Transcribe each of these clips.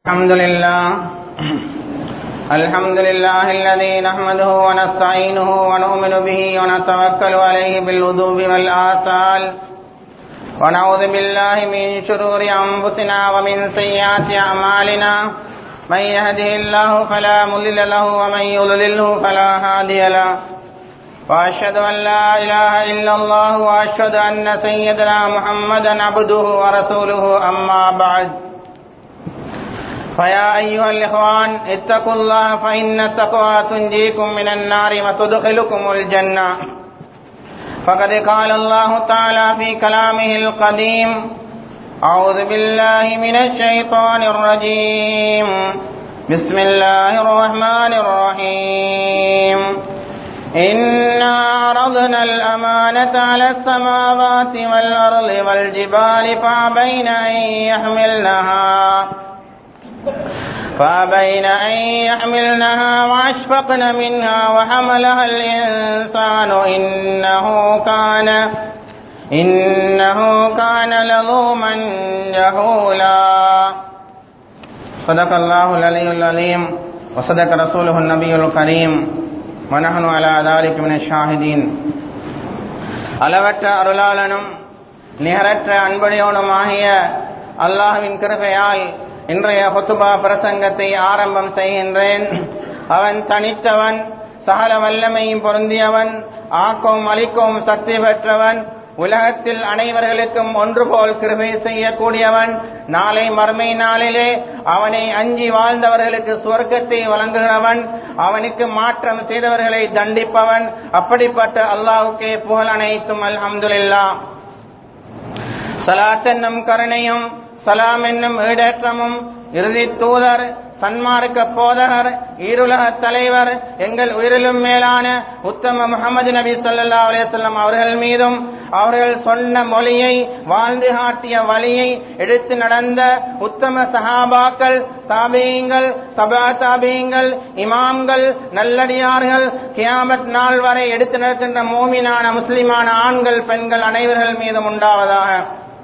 الحمد لله الحمد لله الذي نحمده ونستعينه ونؤمن به ونتوكل عليه بالوضوء والآثال ونعوذ بالله من شرور أنفسنا ومن سيئات أعمالنا من يهده الله فلا مضل له ومن يضلله فلا هادي له وأشهد أن لا إله إلا الله وأشهد أن سيدنا محمدا عبده ورسوله أما بعد فيا أيها الإخوان اتقوا الله فإن التقوى تنجيكم من النار وتدخلكم الجنة فقد قال الله تعالى في كلامه القديم أعوذ بالله من الشيطان الرجيم بسم الله الرحمن الرحيم إنا عرضنا الأمانة على السماوات والأرض والجبال فأبين أن يحملنها فأبين أن يحملنها وأشفقن منها وحملها الإنسان إنه كان إنه كان لظوما جهولا صدق الله العلي العليم وصدق رسوله النبي الكريم ونحن على ذلك من الشاهدين அளவற்ற அருளாளனும் நிகரற்ற அன்படியோனுமாகிய அல்லாஹுவின் கிருபையால் இன்றைய ஹொத்துபா பிரசங்கத்தை ஆரம்பம் செய்கின்றேன் அவன் தனித்தவன் சகல வல்லமையும் பொருந்தியவன் ஆக்கவும் அளிக்கவும் சக்தி பெற்றவன் உலகத்தில் அனைவர்களுக்கும் ஒன்று போல் கிருபை செய்யக்கூடியவன் நாளை மறுமை நாளிலே அவனை அஞ்சி வாழ்ந்தவர்களுக்கு சுவர்க்கத்தை வழங்குகிறவன் அவனுக்கு மாற்றம் செய்தவர்களை தண்டிப்பவன் அப்படிப்பட்ட அல்லாஹுக்கே புகழ் அனைத்தும் அல்ஹம்துல்லா சலாத்தென்னும் கருணையும் சலாம் என்னும் ஈடேற்றமும் இறுதி தூதர் சன்மார்க்க போதகர் ஈருலக தலைவர் எங்கள் உயிரிலும் மேலான உத்தம முகமது நபி சொல்லா அலையம் அவர்கள் மீதும் அவர்கள் சொன்ன மொழியை வாழ்ந்து காட்டிய வழியை எடுத்து நடந்த உத்தம சஹாபாக்கள் தாபியங்கள் சபா தாபியங்கள் இமாம்கள் நல்லடியார்கள் கியாமத் நாள் வரை எடுத்து நடக்கின்ற மோமினான முஸ்லிமான ஆண்கள் பெண்கள் அனைவர்கள் மீதும் உண்டாவதாக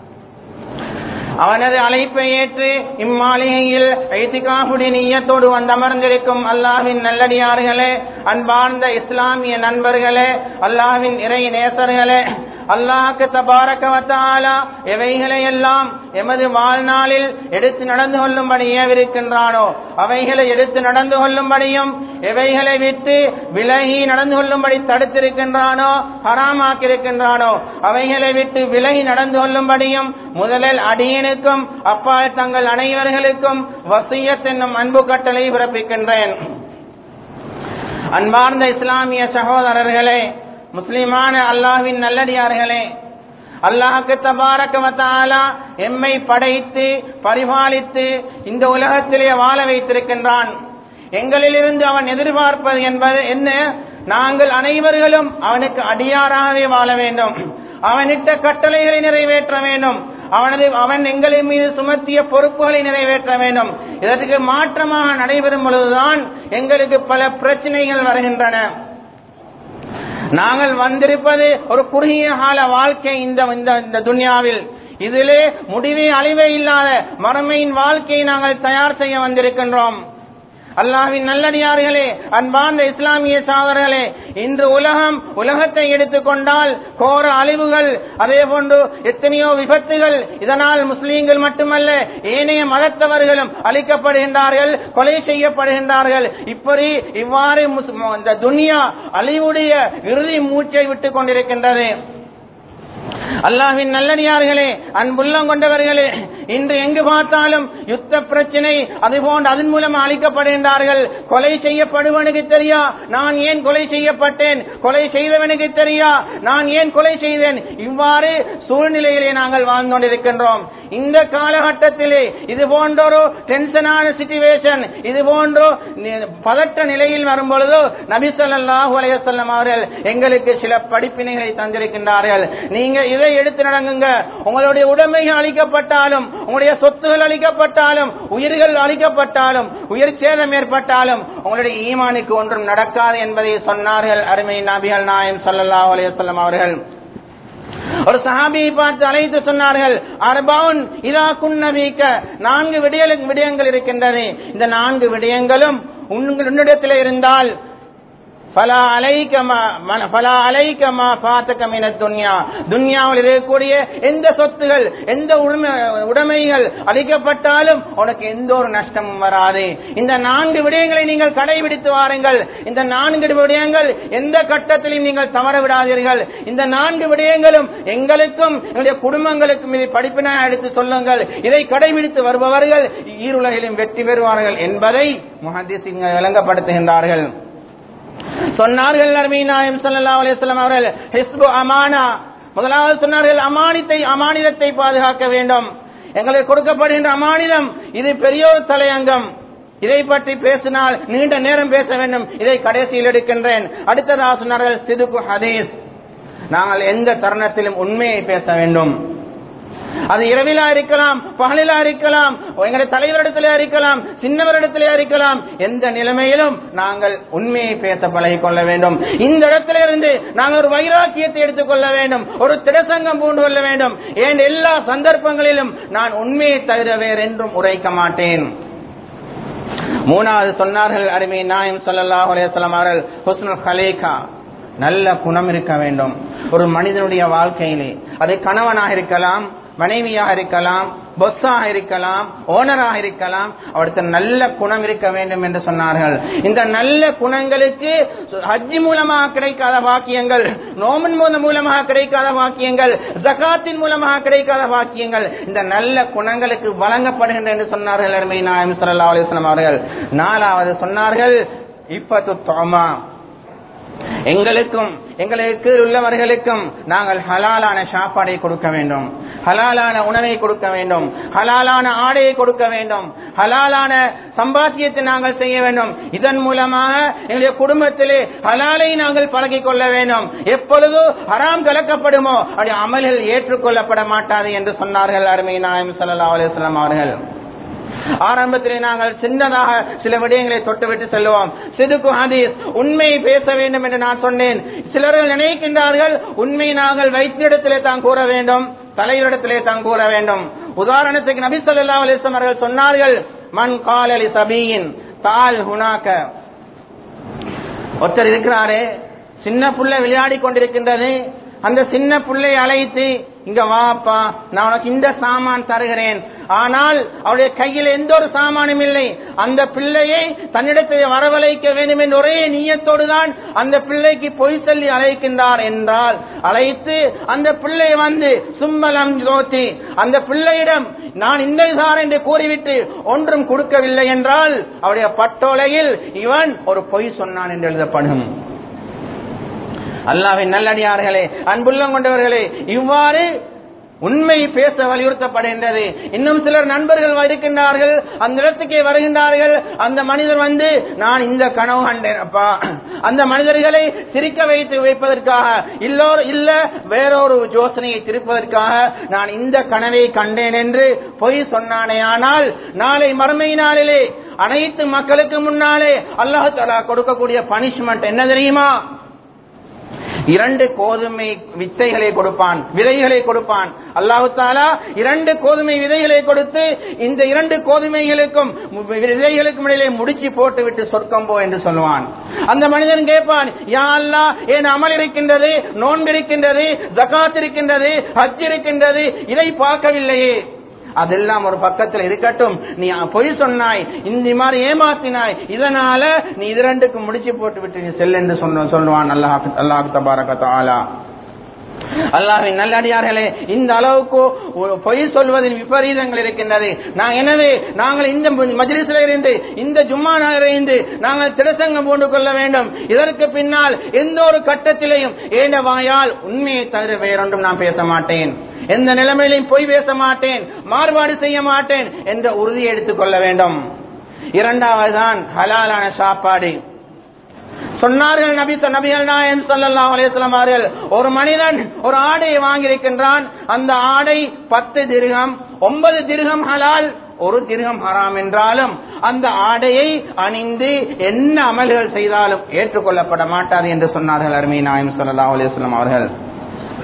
அவனது அழைப்பை ஏற்று இம்மாளிகையில் ஐத்திகாஃபுடி நீயத்தோடு வந்தமர்ந்திருக்கும் அல்லாஹின் நல்லடியார்களே அன்பார்ந்த இஸ்லாமிய நண்பர்களே அல்லாஹின் இறை நேசர்களே அல்லாஹுக்கு தபாரக்கவத்தாலா எவைகளை எல்லாம் எமது வாழ்நாளில் எடுத்து நடந்து கொள்ளும்படி ஏவிருக்கின்றானோ அவைகளை எடுத்து நடந்து கொள்ளும்படியும் எவைகளை விட்டு விலகி நடந்து கொள்ளும்படி தடுத்திருக்கின்றானோ ஹராமாக்கியிருக்கின்றானோ அவைகளை விட்டு விலகி நடந்து கொள்ளும்படியும் முதலில் அடியனுக்கும் அப்பா தங்கள் அனைவர்களுக்கும் வசியத் என்னும் அன்பு கட்டளை பிறப்பிக்கின்றேன் அன்பார்ந்த இஸ்லாமிய சகோதரர்களே முஸ்லிமான அல்லாஹ்வின் நல்லடியார்களே அல்லாஹுக்கு தபாரக்கவத்தாலா எம்மை படைத்து பரிபாலித்து இந்த உலகத்திலே வாழ வைத்திருக்கின்றான் எங்களிலிருந்து அவன் எதிர்பார்ப்பது என்பது என்ன நாங்கள் அனைவர்களும் அவனுக்கு அடியாராகவே வாழ வேண்டும் அவனிட்ட கட்டளைகளை நிறைவேற்ற வேண்டும் அவனது அவன் எங்களின் மீது சுமத்திய பொறுப்புகளை நிறைவேற்ற வேண்டும் இதற்கு மாற்றமாக நடைபெறும் பொழுதுதான் எங்களுக்கு பல பிரச்சனைகள் வருகின்றன நாங்கள் வந்திருப்பது ஒரு குறுகிய கால வாழ்க்கை இந்த இந்த துன்யாவில் இதிலே முடிவே அழிவே இல்லாத மறுமையின் வாழ்க்கையை நாங்கள் தயார் செய்ய வந்திருக்கின்றோம் அல்லாஹின் நல்லடியார்களே அன்பார்ந்த இஸ்லாமிய சாதர்களே இன்று உலகம் உலகத்தை எடுத்துக்கொண்டால் கோர அழிவுகள் அதே போன்று எத்தனையோ விபத்துகள் இதனால் முஸ்லீம்கள் மட்டுமல்ல ஏனைய மதத்தவர்களும் அழிக்கப்படுகின்றார்கள் கொலை செய்யப்படுகின்றார்கள் இப்படி இவ்வாறு இந்த துனியா அழிவுடைய இறுதி மூச்சை விட்டுக் கொண்டிருக்கின்றது அல்லாஹின் நல்லடியார்களே அன்புள்ளம் கொண்டவர்களே இன்று எங்கு பார்த்தாலும் யுத்த பிரச்சனை அதுபோன்று அதன் மூலம் அளிக்கப்படுகின்றார்கள் கொலை செய்யப்படுவனுக்கு தெரியா நான் ஏன் கொலை செய்யப்பட்டேன் கொலை செய்தவனுக்கு தெரியா நான் ஏன் கொலை செய்தேன் இவ்வாறு சூழ்நிலையிலே நாங்கள் வாழ்ந்து கொண்டிருக்கின்றோம் இந்த காலகட்டத்திலே இது போன்ற ஒரு டென்ஷனான சிச்சுவேஷன் இது போன்ற பதட்ட நிலையில் வரும் பொழுது நபி சொல்லாஹு அலையம் அவர்கள் எங்களுக்கு சில படிப்பினைகளை தந்திருக்கின்றார்கள் நீங்க இதை எடுத்து நடங்குங்க உங்களுடைய உடைமைகள் அளிக்கப்பட்டாலும் உங்களுடைய சொத்துகள் அளிக்கப்பட்டாலும் உயிர்கள் அளிக்கப்பட்டாலும் உயிர் சேதம் ஏற்பட்டாலும் உங்களுடைய ஈமானுக்கு ஒன்றும் நடக்காது என்பதை சொன்னார்கள் அருமை நபிகள் நாயம் சல்லா அலையம் அவர்கள் ஒரு சஹாபியை பார்த்து அழைத்து சொன்னார்கள் அர்பவுன் இதா குன்னபீக்க நான்கு விடயங்கள் விடயங்கள் இருக்கின்றது இந்த நான்கு விடயங்களும் உங்கள் உன்னிடத்தில் இருந்தால் பலா அலைக்கமா பலா அலைக்கமா பாத்தக மின துன்யா துன்யாவில் இருக்கக்கூடிய எந்த சொத்துகள் எந்த உரிமை உடைமைகள் அளிக்கப்பட்டாலும் உனக்கு எந்த ஒரு நஷ்டமும் வராது இந்த நான்கு விடயங்களை நீங்கள் கடைபிடித்து வாருங்கள் இந்த நான்கு விடயங்கள் எந்த கட்டத்திலும் நீங்கள் தவற விடாதீர்கள் இந்த நான்கு விடயங்களும் எங்களுக்கும் எங்களுடைய குடும்பங்களுக்கும் இதை படிப்பினாக எடுத்து சொல்லுங்கள் இதை கடைபிடித்து வருபவர்கள் ஈருலகிலும் வெற்றி பெறுவார்கள் என்பதை முஹத்திஸ் விளங்கப்படுத்துகின்றார்கள் சொன்னார்கள் நர்மீ நாயம் ஸல்லல்லாஹு அலைஹி வஸல்லம் அவர்கள் ஹிஸ்பு அமானா முதலாவது சொன்னார்கள் அமானித்தை அமானிதத்தை பாதுகாக்க வேண்டும் எங்களுக்கு கொடுக்கப்படுகின்ற அமானிதம் இது பெரிய ஒரு தலையங்கம் இதை பற்றி பேசினால் நீண்ட நேரம் பேச வேண்டும் இதை கடைசியில் எடுக்கின்றேன் அடுத்ததாக சொன்னார்கள் சிதுக்கு ஹதீஸ் நாங்கள் எந்த தருணத்திலும் உண்மையை பேச வேண்டும் அது இரவிலா இருக்கலாம் பகலிலா இருக்கலாம் எங்களுடைய தலைவரிடத்திலே இருக்கலாம் சின்னவரிடத்திலே இருக்கலாம் எந்த நிலைமையிலும் நாங்கள் உண்மையை பேச பழகிக் கொள்ள வேண்டும் இந்த இடத்தில இருந்து நாங்கள் ஒரு வைராக்கியத்தை எடுத்துக்கொள்ள வேண்டும் ஒரு திடசங்கம் பூண்டு கொள்ள வேண்டும் ஏன் எல்லா சந்தர்ப்பங்களிலும் நான் உண்மையை தவிர வேறென்றும் உரைக்க மாட்டேன் மூணாவது சொன்னார்கள் அருமை நாயம் ஸல்லல்லாஹு அலைஹி வஸல்லம் அவர்கள் ஹுஸ்னுல் ஹலீகா நல்ல குணம் இருக்க வேண்டும் ஒரு மனிதனுடைய வாழ்க்கையிலே அது கணவனாக இருக்கலாம் மனைவியாக இருக்கலாம் பொஸ்ஸாக இருக்கலாம் ஓனராக இருக்கலாம் அவருக்கு நல்ல குணம் இருக்க வேண்டும் என்று சொன்னார்கள் இந்த நல்ல குணங்களுக்கு ஹஜ்ஜி மூலமாக கிடைக்காத வாக்கியங்கள் நோமன் மூலமாக கிடைக்காத வாக்கியங்கள் ஜகாத்தின் மூலமாக கிடைக்காத வாக்கியங்கள் இந்த நல்ல குணங்களுக்கு வழங்கப்படுகின்ற என்று சொன்னார்கள் அருமை நாயம் சல்லா அலிஸ்லாம் அவர்கள் நாலாவது சொன்னார்கள் இப்பத்து தோமா எங்களுக்கும் எங்களுக்கு உள்ளவர்களுக்கும் நாங்கள் ஹலாலான சாப்பாடை கொடுக்க வேண்டும் ஹலாலான உணவை கொடுக்க வேண்டும் ஹலாலான ஆடையை கொடுக்க வேண்டும் ஹலாலான சம்பாத்தியத்தை நாங்கள் செய்ய வேண்டும் இதன் மூலமாக எங்களுடைய குடும்பத்திலே ஹலாலை நாங்கள் பழகிக் கொள்ள வேண்டும் எப்பொழுது ஹராம் கலக்கப்படுமோ அப்படி அமல்கள் ஏற்றுக்கொள்ளப்பட மாட்டாது என்று சொன்னார்கள் அருமை நாயம் சல்லா அலுவலாம் அவர்கள் ஆரம்பத்திலே நாங்கள் சின்னதாக சில விடயங்களை தொட்டுவிட்டு செல்வோம் சிதுக்கு ஹதீஸ் உண்மையை பேச வேண்டும் என்று நான் சொன்னேன் சிலர்கள் நினைக்கின்றார்கள் உண்மை நாங்கள் வைத்தியிடத்திலே தான் கூற வேண்டும் தலைவரிடத்திலே தான் கூற வேண்டும் உதாரணத்துக்கு நபி சொல்லா அலிஸ்லாம் அவர்கள் சொன்னார்கள் மண் காலலி சபீயின் தால் ஹுனாக்க ஒருத்தர் இருக்கிறாரு சின்ன புள்ள விளையாடி கொண்டிருக்கின்றது அந்த சின்ன புள்ளை அழைத்து இங்க வாப்பா நான் உனக்கு இந்த சாமான் தருகிறேன் ஆனால் அவருடைய கையில் எந்த ஒரு சாமானும் இல்லை அந்த பிள்ளையை தன்னிடத்தில் வரவழைக்க வேண்டும் என்ற ஒரே நீயத்தோடு தான் அந்த பிள்ளைக்கு பொய் சொல்லி அழைக்கின்றார் என்றால் அழைத்து அந்த பிள்ளை வந்து சும்மலம் ஜோதி அந்த பிள்ளையிடம் நான் இந்த சார் என்று கூறிவிட்டு ஒன்றும் கொடுக்கவில்லை என்றால் அவருடைய பட்டோலையில் இவன் ஒரு பொய் சொன்னான் என்று எழுதப்படும் அல்லாவின் நல்லடியார்களே அன்புள்ளம் கொண்டவர்களே இவ்வாறு உண்மை பேச வலியுறுத்தப்படுகின்றது இன்னும் சிலர் நண்பர்கள் இருக்கின்றார்கள் அந்த இடத்துக்கே வருகின்றார்கள் அந்த மனிதர் வந்து நான் இந்த கனவு கண்டேன் அப்பா அந்த மனிதர்களை சிரிக்க வைத்து வைப்பதற்காக இல்லோர் இல்ல வேறொரு யோசனையை திருப்பதற்காக நான் இந்த கனவை கண்டேன் என்று பொய் சொன்னானே ஆனால் நாளை மறுமை நாளிலே அனைத்து மக்களுக்கு முன்னாலே அல்லாஹ் தலா கொடுக்கக்கூடிய பனிஷ்மெண்ட் என்ன தெரியுமா இரண்டு கோதுமை வித்தைகளை கொடுப்பான் விதைகளை கொடுப்பான் அல்லாஹு தாலா இரண்டு கோதுமை விதைகளை கொடுத்து இந்த இரண்டு கோதுமைகளுக்கும் விதைகளுக்கும் இடையிலே முடிச்சு போட்டு விட்டு சொர்க்கம் போ என்று சொல்லுவான் அந்த மனிதன் கேட்பான் யா அல்லா என் அமல் இருக்கின்றது நோன்பு இருக்கின்றது ஜகாத் இருக்கின்றது ஹஜ் இருக்கின்றது இதை பார்க்கவில்லையே அதெல்லாம் ஒரு பக்கத்தில் இருக்கட்டும் நீ பொய் சொன்னாய் இந்த மாதிரி ஏமாத்தினாய் இதனால நீ இது ரெண்டுக்கு முடிச்சு போட்டு விட்டு நீ செல் என்று சொன்ன சொல்லுவான் அல்லாஹ் அல்லாஹ் தபாரகத்தாலா அல்லாஹின் நல்லடியார்களே இந்த அளவுக்கு பொய் சொல்வதின் விபரீதங்கள் இருக்கின்றது நான் எனவே நாங்கள் இந்த மஜ்லிஸில் இருந்து இந்த ஜும்மா இருந்து நாங்கள் திடசங்கம் போண்டு கொள்ள வேண்டும் இதற்கு பின்னால் எந்த ஒரு கட்டத்திலையும் ஏன வாயால் உண்மையை தவிர வேறொன்றும் நான் பேச மாட்டேன் எந்த நிலைமையிலையும் பொய் பேச மாட்டேன் மாறுபாடு செய்ய மாட்டேன் என்ற உறுதியை எடுத்துக் கொள்ள வேண்டும் இரண்டாவதுதான் ஹலாலான சாப்பாடு சொன்னார்கள் நபி நபிகள் நாயன் சொல்லலாம் அலையம் அவர்கள் ஒரு மனிதன் ஒரு ஆடையை வாங்கியிருக்கின்றான் அந்த ஆடை பத்து திருகம் ஒன்பது திருகம் ஹலால் ஒரு திருகம் ஹராம் என்றாலும் அந்த ஆடையை அணிந்து என்ன அமல்கள் செய்தாலும் ஏற்றுக்கொள்ளப்பட மாட்டாது என்று சொன்னார்கள் அருமை நாயம் சொல்லா அலிஸ்லாம் அவர்கள்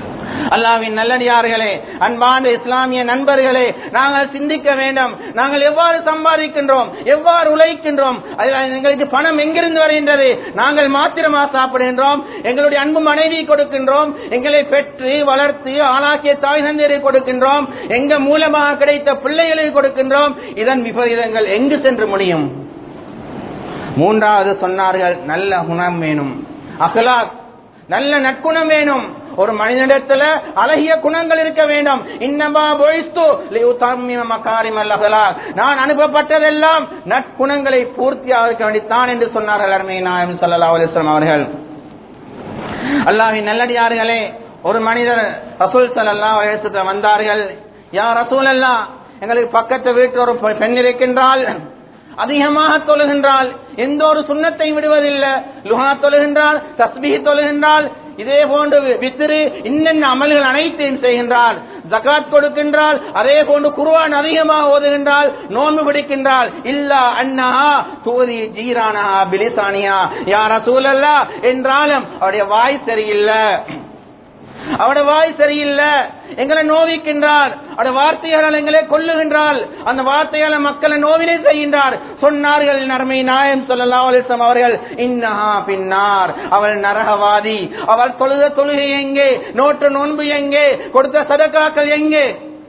அல்லாவின் நல்லடியார்களே அன்பான இஸ்லாமிய நண்பர்களே நாங்கள் சிந்திக்க வேண்டும் நாங்கள் எவ்வாறு சம்பாதிக்கின்றோம் எவ்வாறு உழைக்கின்றோம் அதில் எங்களுக்கு பணம் எங்கிருந்து வருகின்றது நாங்கள் மாத்திரமா சாப்பிடுகின்றோம் எங்களுடைய அன்பு மனைவி கொடுக்கின்றோம் எங்களை பெற்று வளர்த்து ஆளாக்கிய தாய் தந்தையரை கொடுக்கின்றோம் எங்க மூலமாக கிடைத்த பிள்ளைகளுக்கு கொடுக்கின்றோம் இதன் விபரீதங்கள் எங்கு சென்று முடியும் மூன்றாவது சொன்னார்கள் நல்ல குணம் வேணும் அகலாக் நல்ல நற்குணம் வேணும் ஒரு மனிதனிடத்துல அழகிய குணங்கள் இருக்க வேண்டும் இன்னமா பொழிஸ்து மக்காரிமல் அகலாக் நான் அனுப்பப்பட்டதெல்லாம் நற்குணங்களை பூர்த்தியாக இருக்க வேண்டித்தான் என்று சொன்னார்கள் அருமை நாயம் சல்லா அலிஸ்லாம் அவர்கள் அல்லாஹின் நல்லடியார்களே ஒரு மனிதர் ரசூல் சல்லா எழுத்து வந்தார்கள் யார் ரசூல் அல்லா எங்களுக்கு பக்கத்து வீட்டு ஒரு பெண் இருக்கின்றால் அதிகமாக தொழுகின்றால் எந்த ஒரு சுண்ணத்தை விடுவதில்லை லுஹா தொழுகின்றால் தஸ்பி தொழுகின்றால் இதே போன்று வித்திரு இன்னென்ன அமல்கள் அனைத்தையும் செய்கின்றால் ஜகாத் கொடுக்கின்றால் அதே போன்று குருவான் அதிகமாக ஓதுகின்றால் நோன்பு பிடிக்கின்றால் இல்லா அண்ணா தூதி ஜீரானா பிலிசானியா யார சூழல்லா என்றாலும் அவருடைய வாய் சரியில்லை அவட வாய் சரியில்லை எங்களை நோவிக்கின்றார் அவட வார்த்தையால் எங்களை கொல்லுகின்றால் அந்த வார்த்தையால மக்களை நோவினை செய்கின்றார் சொன்னார்கள் நர்மை நாயம் சொல்லலாம் அலிசம் அவர்கள் இன்னஹா பின்னார் அவள் நரகவாதி அவள் தொழுத தொழுகை எங்கே நோட்டு நோன்பு எங்கே கொடுத்த சதக்காக்கள் எங்கே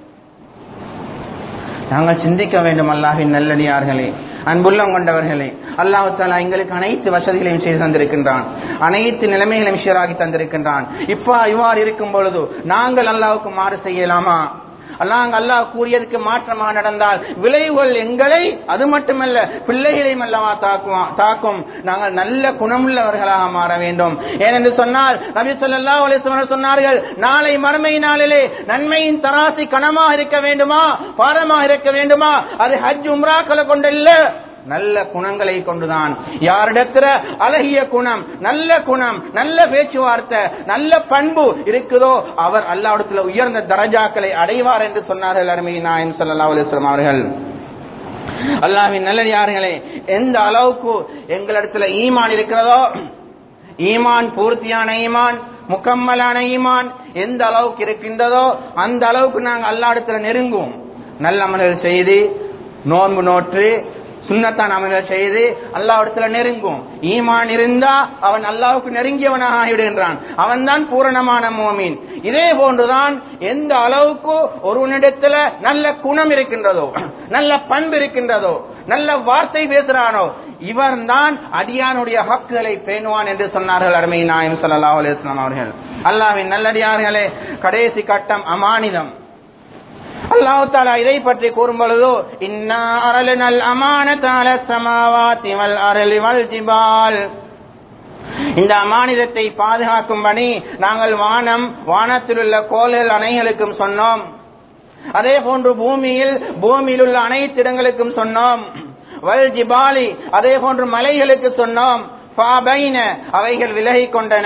நாங்கள் சிந்திக்க வேண்டும் அல்லாஹின் நல்லடியார்களே அன்புள்ளம் கொண்டவர்களே அல்லாஹு தாலா எங்களுக்கு அனைத்து வசதிகளையும் செய்து தந்திருக்கின்றான் அனைத்து நிலைமைகளையும் ஷியராகி தந்திருக்கின்றான் இப்ப இவ்வாறு இருக்கும் பொழுது நாங்கள் அல்லாவுக்கு மாறு செய்யலாமா அல்லாஹ் அல்லாஹ் கூறியதுக்கு மாற்றமாக நடந்தால் விளைவுகள் எங்களை அது மட்டுமல்ல பிள்ளைகளையும் அல்லவா தாக்குவான் தாக்கும் நாங்கள் நல்ல குணமுள்ளவர்களாக மாற வேண்டும் ஏனென்று சொன்னால் நபி சொல்லா சொன்னார்கள் நாளை மறுமை நாளிலே நன்மையின் தராசி கனமாக இருக்க வேண்டுமா பாரமாக இருக்க வேண்டுமா அது ஹஜ் உம்ராக்களை கொண்டல்ல நல்ல குணங்களை கொண்டுதான் யாரிடத்துல அழகிய குணம் நல்ல குணம் நல்ல பேச்சுவார்த்தை நல்ல பண்பு இருக்குதோ அவர் அல்லாவிடத்துல உயர்ந்த தரஜாக்களை அடைவார் என்று சொன்னார்கள் அருமை நாயன் சல்லா அலிஸ்லாம் அவர்கள் அல்லாவின் நல்லடியார்களே எந்த அளவுக்கு எங்களிடத்துல ஈமான் இருக்கிறதோ ஈமான் பூர்த்தியான ஈமான் முக்கம்மலான ஈமான் எந்த அளவுக்கு இருக்கின்றதோ அந்த அளவுக்கு நாங்கள் அல்லாடத்துல நெருங்குவோம் நல்ல அமல்கள் செய்து நோன்பு நோற்று சுண்ணத்தான் அமல்கள் செய்து அல்லாவிடத்துல நெருங்கும் ஈமான் இருந்தா அவன் அல்லாவுக்கு நெருங்கியவனாக ஆகிவிடுகின்றான் அவன் தான் பூரணமான மோமீன் இதே போன்றுதான் எந்த அளவுக்கு ஒருவனிடத்துல நல்ல குணம் இருக்கின்றதோ நல்ல பண்பு இருக்கின்றதோ நல்ல வார்த்தை பேசுறானோ இவர் தான் அடியானுடைய ஹக்குகளை பேணுவான் என்று சொன்னார்கள் அருமை நாயம் சல்லா அலிஸ்லாம் அவர்கள் அல்லாவின் நல்லடியார்களே கடைசி கட்டம் அமானிதம் அல்லாஹு தாலா இதை பற்றி கூறும் பொழுதோ இன்னா அரலினல் அமானத்தால சமாவாத்தி வல் அரளி வல் ஜிபால் இந்த அமானிதத்தை பாதுகாக்கும்படி நாங்கள் வானம் வானத்தில் உள்ள கோள்கள் அணைகளுக்கும் சொன்னோம் அதே போன்று பூமியில் பூமியில் உள்ள அனைத்து இடங்களுக்கும் சொன்னோம் வல் ஜிபாலி அதே போன்று மலைகளுக்கு சொன்னோம் அவைகள் விலகி கொண்டன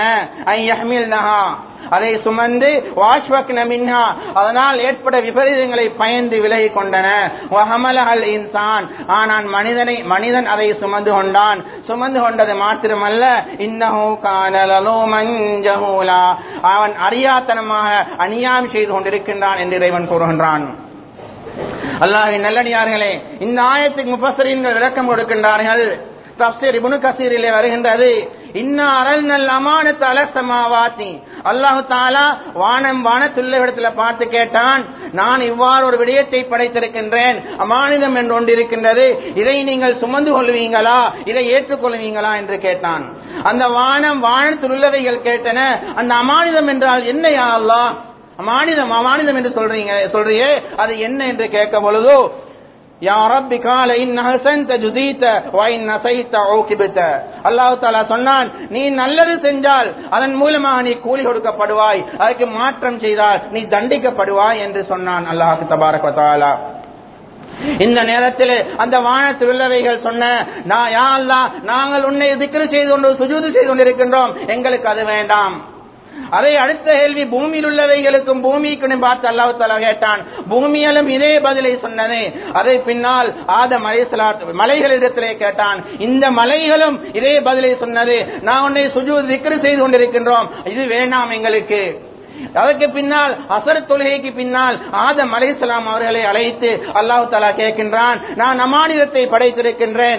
அதை சுமந்து வாஷ்வக்ன மின்ஹா அதனால் ஏற்பட விபரீதங்களை பயந்து விலகி கொண்டன வஹமலஹல் இன்சான் ஆனால் மனிதனை மனிதன் அதை சுமந்து கொண்டான் சுமந்து கொண்டது மாத்திரமல்ல இன்னஹு கானலலூமன் ஜஹூலா அவன் அறியாத்தனமாக அநியாயம் செய்து கொண்டிருக்கின்றான் என்று இறைவன் கூறுகின்றான் அல்லாஹின் நல்லடியார்களே இந்த ஆயத்துக்கு முப்பசரீன்கள் விளக்கம் கொடுக்கின்றார்கள் தப்சீர் இப்னு கசீரிலே வருகின்றது இன்னா அரல் நல் அமானத் அலசமாவாத்தி அல்லாஹு தாலா வானம் வானத்துள்ள இடத்துல பார்த்து கேட்டான் நான் இவ்வாறு ஒரு விடயத்தை படைத்திருக்கின்றேன் அமானிதம் என்று ஒன்று இருக்கின்றது இதை நீங்கள் சுமந்து கொள்வீங்களா இதை ஏற்றுக்கொள்வீங்களா என்று கேட்டான் அந்த வானம் வானத்தில் உள்ளவைகள் கேட்டன அந்த அமானிதம் என்றால் என்ன யா அல்லாஹ் அமானிதம் அமானிதம் என்று சொல்றீங்க சொல்றியே அது என்ன என்று கேட்க பொழுதோ யா ரப்பி கால இன் ஹசன்த ஜுதீத வ இன் நசைத ஊகிபத அல்லாஹ் தஆலா சொன்னான் நீ நல்லது செஞ்சால் அதன் மூலமாக நீ கூலி கொடுக்கப்படுவாய் அதுக்கு மாற்றம் செய்தால் நீ தண்டிக்கப்படுவாய் என்று சொன்னான் அல்லாஹ் தபாரக வ தஆலா இந்த நேரத்தில் அந்த வானத்தில் உள்ளவைகள் சொன்ன நான் யா அல்லாஹ் நாங்கள் உன்னை திக்ரு செய்து கொண்டு சுஜூது செய்து கொண்டிருக்கின்றோம் எங்களுக்கு அது வேண்டாம் அதை அடுத்த கேள்வி பூமியில் உள்ளவைகளுக்கும் பூமிக்கு பார்த்து அல்லாஹ் தலா கேட்டான் பூமியிலும் இதே பதிலை சொன்னது அதை பின்னால் ஆத மலை மலைகளிடத்திலே கேட்டான் இந்த மலைகளும் இதே பதிலை சொன்னது நான் உன்னை சுஜு திக்ரு செய்து கொண்டிருக்கின்றோம் இது வேண்டாம் எங்களுக்கு அதற்கு பின்னால் அசர் தொழுகைக்கு பின்னால் ஆதம் அலைஹிஸ்ஸலாம் அவர்களை அழைத்து அல்லாஹ் தஆலா கேட்கின்றான் நான் அமானிதத்தை படைத்திருக்கின்றேன்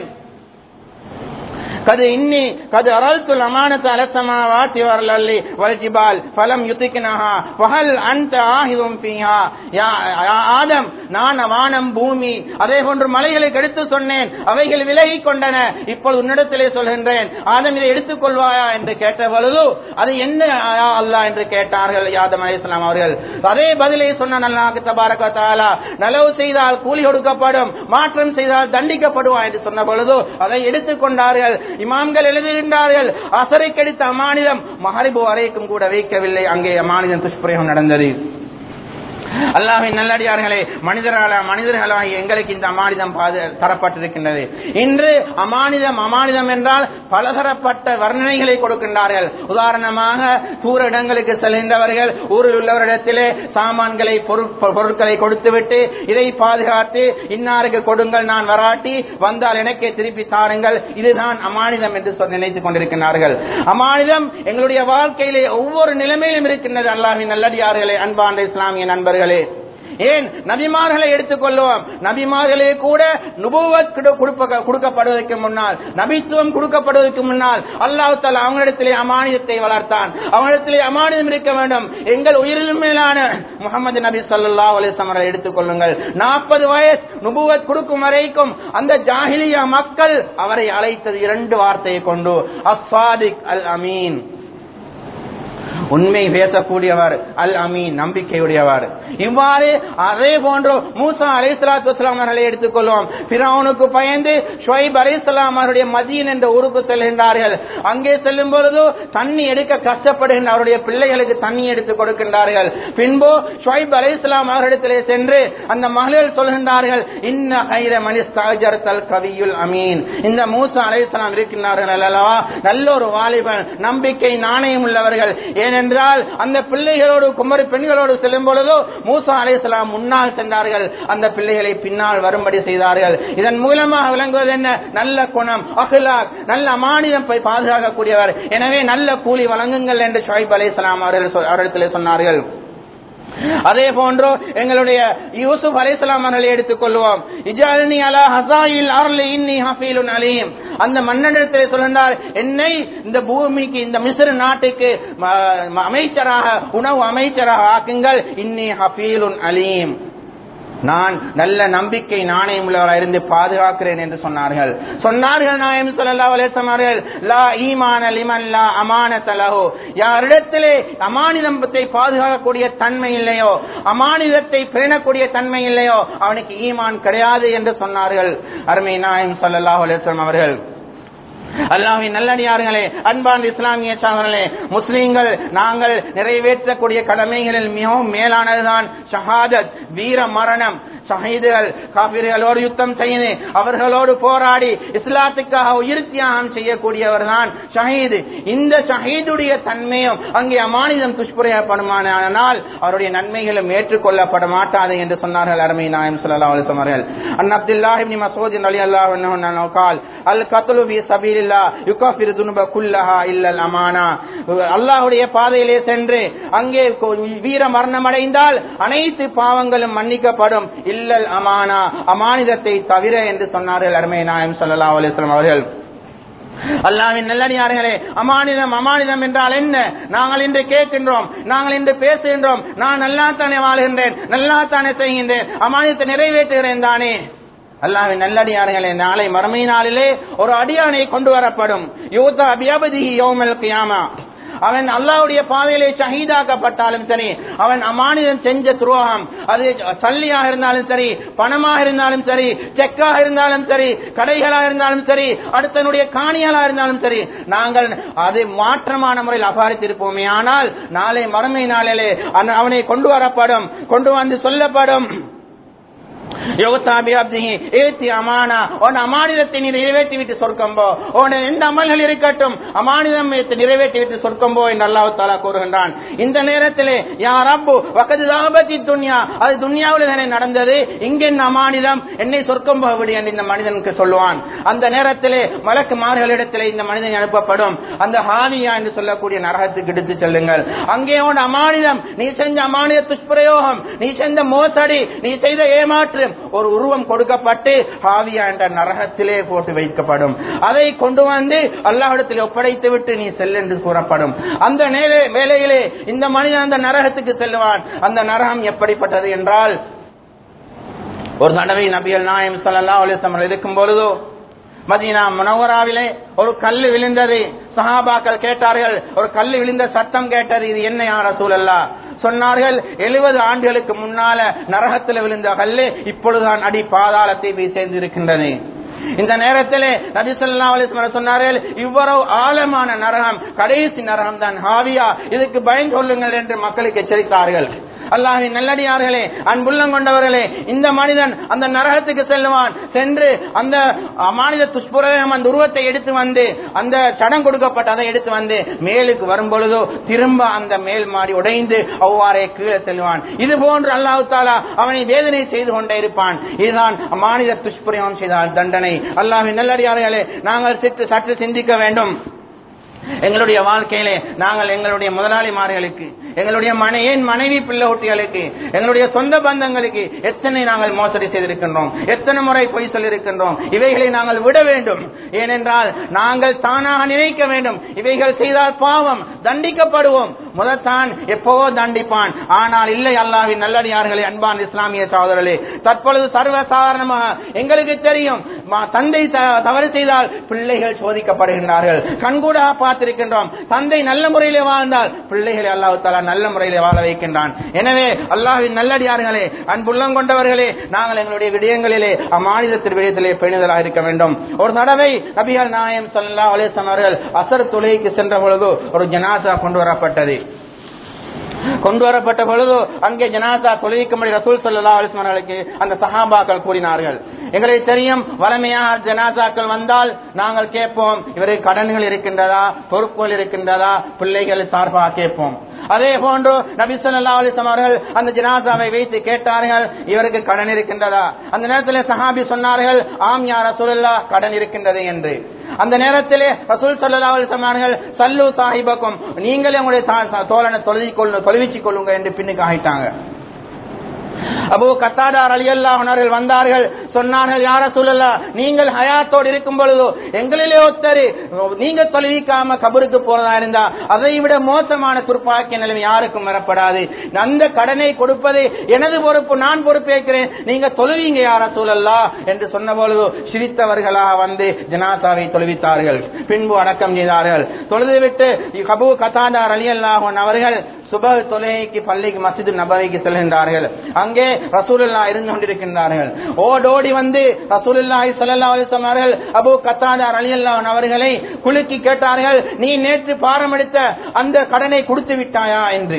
கது இன்னி கது அரல்துல் அமானத் அல சமாவாத்தி வர்லல்லி வல் ஜிபால் ஃபலம் யுதிக்னஹா வஹல் அன்த ஆஹிதும் ஃபீஹா யா யா ஆதம் நான் வானம் பூமி அதே போன்று மலைகளை கெடுத்து சொன்னேன் அவைகள் விலகி கொண்டன இப்பொழுது உன்னிடத்திலே சொல்கின்றேன் ஆதம் இதை எடுத்துக் கொள்வாயா என்று கேட்ட பொழுது அது என்ன யா அல்லாஹ் என்று கேட்டார்கள் யாதம் அலைஹிஸ்ஸலாம் அவர்கள் அதே பதிலை சொன்ன அல்லாஹ் தபாரக தஆலா நலவு செய்தால் கூலி கொடுக்கப்படும் மாற்றம் செய்தால் தண்டிக்கப்படுவான் என்று சொன்ன பொழுது அதை எடுத்துக் கொண்டார்கள் இமாம்கள் எழுதுகின்றார்கள் அசரை கடித்த அமானிதம் மகரிபு வரைக்கும் கூட வைக்கவில்லை அங்கே அமானிதம் துஷ்பிரயோகம் நடந்தது அல்லாஹின் நல்லடியார்களே மனிதர்களா மனிதர்களாகி எங்களுக்கு இந்த அமானிதம் பாது- தரப்பட்டிருக்கின்றது இன்று அமானிதம் அமானிதம் என்றால் பலதரப்பட்ட வர்ணனைகளை கொடுக்கின்றார்கள் உதாரணமாக தூர இடங்களுக்கு செல்கின்றவர்கள் ஊரில் உள்ளவரிடத்திலே சாமான்களை பொருட்- பொருட்களை கொடுத்துவிட்டு இதை பாதுகாத்து இன்னாருக்கு கொடுங்கள் நான் வராட்டி வந்தால் எனக்கே திருப்பி தாருங்கள் இதுதான் அமானிதம் என்று சொல்லி நினைத்துக் கொண்டிருக்கிறார்கள் அமானிதம் எங்களுடைய வாழ்க்கையிலே ஒவ்வொரு நிலைமையிலும் இருக்கின்றது அல்லாஹின் நல்லடியார்களே அன்பான இஸ்லாமிய நண்பர்களே ஏன் நபிமார்களை எடுத்துக்கொள்வோம் நபிமார்களே கூட நுபுவத் கொடு- கொடுப்ப- கொடுக்கப்படுவதற்கு முன்னால் நபித்துவம் கொடுக்கப்படுவதற்கு முன்னால் அல்லாஹ் தாலா அவங்களிடத்திலே அமானிதத்தை வளர்த்தான் அவங்களிடத்திலே அமானிதம் இருக்க வேண்டும் எங்கள் உயிரிலும் மேலான முகமது நபி ஸல்லல்லாஹு அலைஹி வஸல்லம் அவர்களை எடுத்துக்கொள்ளுங்கள் நாற்பது வயசு நுபுவத் கொடுக்கும் வரைக்கும் அந்த ஜாஹிலியா மக்கள் அவரை அழைத்தது இரண்டு வார்த்தையை கொண்டு அஸ்ஸாதிக் அல் அமீன் உண்மை பேசக்கூடியவர் அல் அமீன் நம்பிக்கையுடையவர் இவ்வாறு அதே போன்று மூசா அலைஹிஸ்ஸலாத்து வஸ்ஸலாம் அவர்களை எடுத்துக்கொள்வோம் பிறவுனுக்கு பயந்து ஷுவைப் அலைஹிஸ்ஸலாம் அவருடைய மதீன் என்ற ஊருக்கு செல்கின்றார்கள் அங்கே செல்லும் பொழுது தண்ணி எடுக்க கஷ்டப்படுகின்ற அவருடைய பிள்ளைகளுக்கு தண்ணி எடுத்து கொடுக்கின்றார்கள் பின்பு ஷுவைப் அலைஹிஸ்ஸலாம் அவரிடத்திலே சென்று அந்த மகளிர் சொல்கின்றார்கள் இன்ன ஹைர மனிஸ்தாஜர்தல் கவியுல் அமீன் இந்த மூசா அலைஹிஸ்ஸலாம் இருக்கின்றார்கள் அல்லவா நல்ல ஒரு வாலிபன் நம்பிக்கை நாணயம் உள்ளவர்கள் ஏனென்றால் அந்த பிள்ளைகளோடு குமரி பெண்களோடு செல்லும் பொழுதோ மூசா அலைஹிஸ்ஸலாம் முன்னால் சென்றார்கள் அந்த பிள்ளைகளை பின்னால் வரும்படி செய்தார்கள் இதன் மூலமாக விளங்குவது என்ன நல்ல குணம் அஹ்லாக் நல்ல அமானிதம் போய் பாதுகாக்கக்கூடியவர் எனவே நல்ல கூலி வழங்குங்கள் என்று ஷுவைப் அலைஹிஸ்ஸலாம் அவர்கள் சொ- அவரிடத்திலே சொன்னார்கள் அதே போன்று எங்களுடைய யூசுப் அலைஹிஸ்ஸலாம் அவர்களை எடுத்துக்கொள்வோம் இஜாலினி அலா ஹசாயில் அர்லி இன்னி ஹஃபீலுன் அலீம் அந்த மன்னனிடத்தில் சொல்கின்றார் என்னை இந்த பூமிக்கு இந்த மிஸ்ர் நாட்டுக்கு ம- ம- அமைச்சராக உணவு அமைச்சராக ஆக்குங்கள் இன்னி ஹஃபீலுன் அலீம் நான் நல்ல நம்பிக்கை நாணயம் உள்ளவராக இருந்து பாதுகாக்கிறேன் என்று சொன்னார்கள் சொன்னார்கள் நாயம் ஸல்லல்லாஹு அலைஹி வஸல்லம் அவர்கள் லா ஈமான லிமன் லா அமானத லஹு யாரிடத்திலே அமானிதத்தை பாதுகாக்கக்கூடிய தன்மை இல்லையோ அமானிதத்தை பேணக்கூடிய தன்மை இல்லையோ அவனுக்கு ஈமான் கிடையாது என்று சொன்னார்கள் அருமை நாயம் ஸல்லல்லாஹு அலைஹி வஸல்லம் அவர்கள் அல்லாஹ்வின் நல்லடியார்களே அன்பான இஸ்லாமிய சகோதரர்களே முஸ்லீம்கள் நாங்கள் நிறைவேற்றக்கூடிய கடமைகளில் மிகவும் மேலானதுதான் ஷஹாதத் வீர மரணம் ஷஹீதுகள் காபிர்களோடு யுத்தம் செய்து அவர்களோடு போராடி இஸ்லாத்துக்காக உயிர் தியாகம் செய்யக்கூடியவர் தான் ஷஹீது இந்த ஷஹீதுடைய தன்மையும் அங்கே அமானிதம் துஷ்பிரயப்படுமானால் அவருடைய நன்மைகளும் ஏற்றுக்கொள்ளப்பட மாட்டாது என்று சொன்னார்கள் அருமை நாயம் ஸல்லல்லாஹு அலைஹி வஸல்லம் அவர்கள் அன் அப்துல்லாஹ் இப்னு மஸ்ஊத் ரலியல்லாஹு அன்ஹு قال القتل في سبيل الله يكفر ذنوب كلها الا الامانه அல்லாஹ்வுடைய பாதையிலே சென்று அங்கே கொ- வீர மரணம் அடைந்தால் அனைத்து பாவங்களும் மன்னிக்கப்படும் இல்லல் அமானா அமானிதத்தை தவிர என்று சொன்னார்கள் அருமை நாயம் ஸல்லல்லாஹு அலைஹி வஸல்லம் அவர்கள் அல்லாவின் நல்லடியார்களே அமானிதம் அமானிதம் என்றால் என்ன நாங்கள் இன்று கேட்கின்றோம் நாங்கள் இன்று பேசுகின்றோம் நான் நல்லா தானே வாழ்கின்றேன் நல்லா தானே செய்கின்றேன் அமானிதத்தை நிறைவேற்றுகிறேன் தானே அல்லாவின் நல்லடியார்களே நாளை மறுமை நாளிலே ஒரு அடியானை கொண்டு வரப்படும் யூதா அபியபதி யோமல் கியாமா அவன் அல்லாஹ்வுடைய பாதையிலே ஷஹீதாக்கப்பட்டாலும் சரி அவன் அமானிதம் செஞ்ச துரோகம் அது சல்லியாக இருந்தாலும் சரி பணமாக இருந்தாலும் சரி செக்காக இருந்தாலும் சரி கடைகளாக இருந்தாலும் சரி அடுத்தனுடைய காணிகளாக இருந்தாலும் சரி நாங்கள் அது மாற்றமான முறையில் அபாரித்திருப்போமே ஆனால் நாளை மறுமை நாளிலே அவன்- அவனை கொண்டு வரப்படும் கொண்டு வந்து சொல்லப்படும் ஏத்தி அமானா உன் அமானிதத்தை நீ நிறைவேற்றி விட்டு சொர்க்கம் போ உன் எந்த அமல்கள் இருக்கட்டும் அமானிதம் நிறைவேற்றி விட்டு சொர்க்கம் போ என்று அல்லாஹ் தாலா கூறுகின்றான் இந்த நேரத்திலே யார் அப்பு வக்கது தாபத்தி துன்யா அது துன்யாவில் தானே நடந்தது இங்கே என்ன அமானிதம் என்னை சொர்க்கம் போக விடு என்று இந்த மனிதனுக்கு சொல்லுவான் அந்த நேரத்திலே மலக்கு மார்களிடத்திலே இந்த மனிதன் அனுப்பப்படும் அந்த ஹாவியா என்று சொல்லக்கூடிய நரகத்துக்கு எடுத்து செல்லுங்கள் அங்கே உன் அமானிதம் நீ செஞ்ச அமானித துஷ்பிரயோகம் நீ செஞ்ச மோசடி நீ செய்த ஏமாற்று ஒரு உருவம் கொடுக்கப்பட்டு ஹாவியா என்ற நரகத்திலே போட்டு வைக்கப்படும் அதை கொண்டு வந்து அல்லாஹிடத்தில் ஒப்படைத்து விட்டு நீ செல் என்று கூறப்படும் அந்த நேர வேலையிலே இந்த மனிதன் அந்த நரகத்துக்கு செல்லுவான் அந்த நரகம் எப்படிப்பட்டது என்றால் ஒரு தடவை நபிகள் நாயம் சல்லா அலிசமர் இருக்கும் பொழுதோ மதீனா முனவராவிலே ஒரு கல்லு விழுந்தது சஹாபாக்கள் கேட்டார்கள் ஒரு கல்லு விழுந்த சத்தம் கேட்டது இது என்ன யார சூழல்லா சொன்னார்கள் எழுபது ஆண்டுகளுக்கு முன்னால நரகத்தில் விழுந்த கல்லு இப்பொழுதுதான் அடி பாதாளத்தை போய் சேர்ந்திருக்கின்றது இந்த நேரத்திலே நபிசல்லா அலிஸ்மர் சொன்னார்கள் இவ்வளவு ஆழமான நரகம் கடைசி நரகம் தான் ஹாவியா இதுக்கு பயம் கொள்ளுங்கள் என்று மக்களுக்கு எச்சரித்தார்கள் அல்லாஹின் நல்லடியார்களே அன்புள்ளம் கொண்டவர்களே இந்த மனிதன் அந்த நரகத்துக்கு செல்லுவான் சென்று அந்த மாநில துஷ்புரகம் அந்த உருவத்தை எடுத்து வந்து அந்த சடம் கொடுக்கப்பட்ட அதை எடுத்து வந்து மேலுக்கு வரும் பொழுதோ திரும்ப அந்த மேல் மாடி உடைந்து அவ்வாறே கீழே செல்வான் இது போன்று அல்லாஹு தாலா அவனை வேதனை செய்து கொண்டே இருப்பான் இதுதான் மாநில துஷ்பிரயோகம் செய்தால் தண்டனை அல்லாஹின் நல்லடியார்களே நாங்கள் சற்று சற்று சிந்திக்க வேண்டும் எங்களுடைய வாழ்க்கையிலே நாங்கள் எங்களுடைய முதலாளிமார்களுக்கு எங்களுடைய மனை ஏன் மனைவி பிள்ளை குட்டிகளுக்கு எங்களுடைய சொந்த பந்தங்களுக்கு எத்தனை நாங்கள் மோசடி செய்திருக்கின்றோம் எத்தனை முறை பொய் சொல்லியிருக்கின்றோம் இவைகளை நாங்கள் விட வேண்டும் ஏனென்றால் நாங்கள் தானாக நினைக்க வேண்டும் இவைகள் செய்தால் பாவம் தண்டிக்கப்படுவோம் முதத்தான் எப்போவோ தண்டிப்பான் ஆனால் இல்லை அல்லாவின் நல்லடியார்களே அன்பான் இஸ்லாமிய சகோதரர்களே தற்பொழுது சர்வ சாதாரணமாக எங்களுக்கு தெரியும் தந்தை தவறு செய்தால் பிள்ளைகள் சோதிக்கப்படுகின்றார்கள் கண்கூடாக பார்த்திருக்கின்றோம் தந்தை நல்ல முறையிலே வாழ்ந்தால் பிள்ளைகளை அல்லாஹு தாலா நல்ல முறையிலே வாழ வைக்கின்றான் எனவே அல்லாஹின் நல்லடியார்களே அன்புள்ளம் கொண்டவர்களே நாங்கள் எங்களுடைய விடயங்களிலே அம்மாநிலத்தின் விடயத்திலே பேணுதலாக இருக்க வேண்டும் ஒரு தடவை நபிகள் நாயம் சல்லா அலேசன் அவர்கள் அசர் துளைக்கு சென்ற பொழுது ஒரு ஜனாசா கொண்டு வரப்பட்டது கொண்டு வரப்பட்ட பொழுது அங்கே ஜனாதா தொழுவிக்கும்படி ரசூல் சல்லா அலிஸ்மார்களுக்கு அந்த சஹாபாக்கள் கூறினார்கள் எங்களுக்கு தெரியும் வளமையாக ஜனாசாக்கள் வந்தால் நாங்கள் கேட்போம் இவருக்கு கடன்கள் இருக்கின்றதா பொறுப்புகள் இருக்கின்றதா பிள்ளைகள் சார்பாக கேட்போம் அதே போன்று நபி சொல்லா அலிஸ்லாம் அவர்கள் அந்த ஜனாசாவை வைத்து கேட்டார்கள் இவருக்கு கடன் இருக்கின்றதா அந்த நேரத்தில் சஹாபி சொன்னார்கள் ஆம் யார் ரசூலுல்லா கடன் இருக்கின்றது என்று அந்த நேரத்திலே ரசூல் சல்லா அலிஸ்லாம் அவர்கள் சல்லு சாஹிபக்கும் நீங்களே உங்களுடைய தோழனை தொழுவிக் கொள்ளு தொழுவிச்சிக் கொள்ளுங்க என்று பின்னுக்கு ஆயிட்டாங்க அபு கத்தாடார் அலி அல்லாஹர்கள் வந்தார்கள் சொன்னார்கள் யார சொல்லலா நீங்கள் ஹயாத்தோடு இருக்கும் பொழுதோ எங்களிலே ஒத்தரு நீங்க தொலைவிக்காம கபருக்கு போறதா இருந்தா அதை விட மோசமான துர்ப்பாக்கிய நிலைமை யாருக்கும் வரப்படாது அந்த கடனை கொடுப்பது எனது பொறுப்பு நான் பொறுப்பேற்கிறேன் நீங்க தொழுவீங்க யார சூழல்லா என்று சொன்ன பொழுது சிரித்தவர்களாக வந்து ஜனாசாவை தொழுவித்தார்கள் பின்பு அடக்கம் செய்தார்கள் தொழுதுவிட்டு கபு கத்தாடார் அலி அல்லாஹன் அவர்கள் சுப தொலைக்கு பள்ளிக்கு மசிது நபரைக்கு செல்கின்றார்கள் அங்கே ரசூலுல்லா இருந்து கொண்டிருக்கின்றார்கள் ஓடோடி வந்து ரசூலுல்லாஹி ஸல்லல்லாஹு அலைஹி வஸல்லம் அபூ கத்தாதா ரலியல்லாஹு அவர்களை குலுக்கி கேட்டார்கள் நீ நேற்று பாரம் எடுத்த அந்த கடனை கொடுத்து விட்டாயா என்று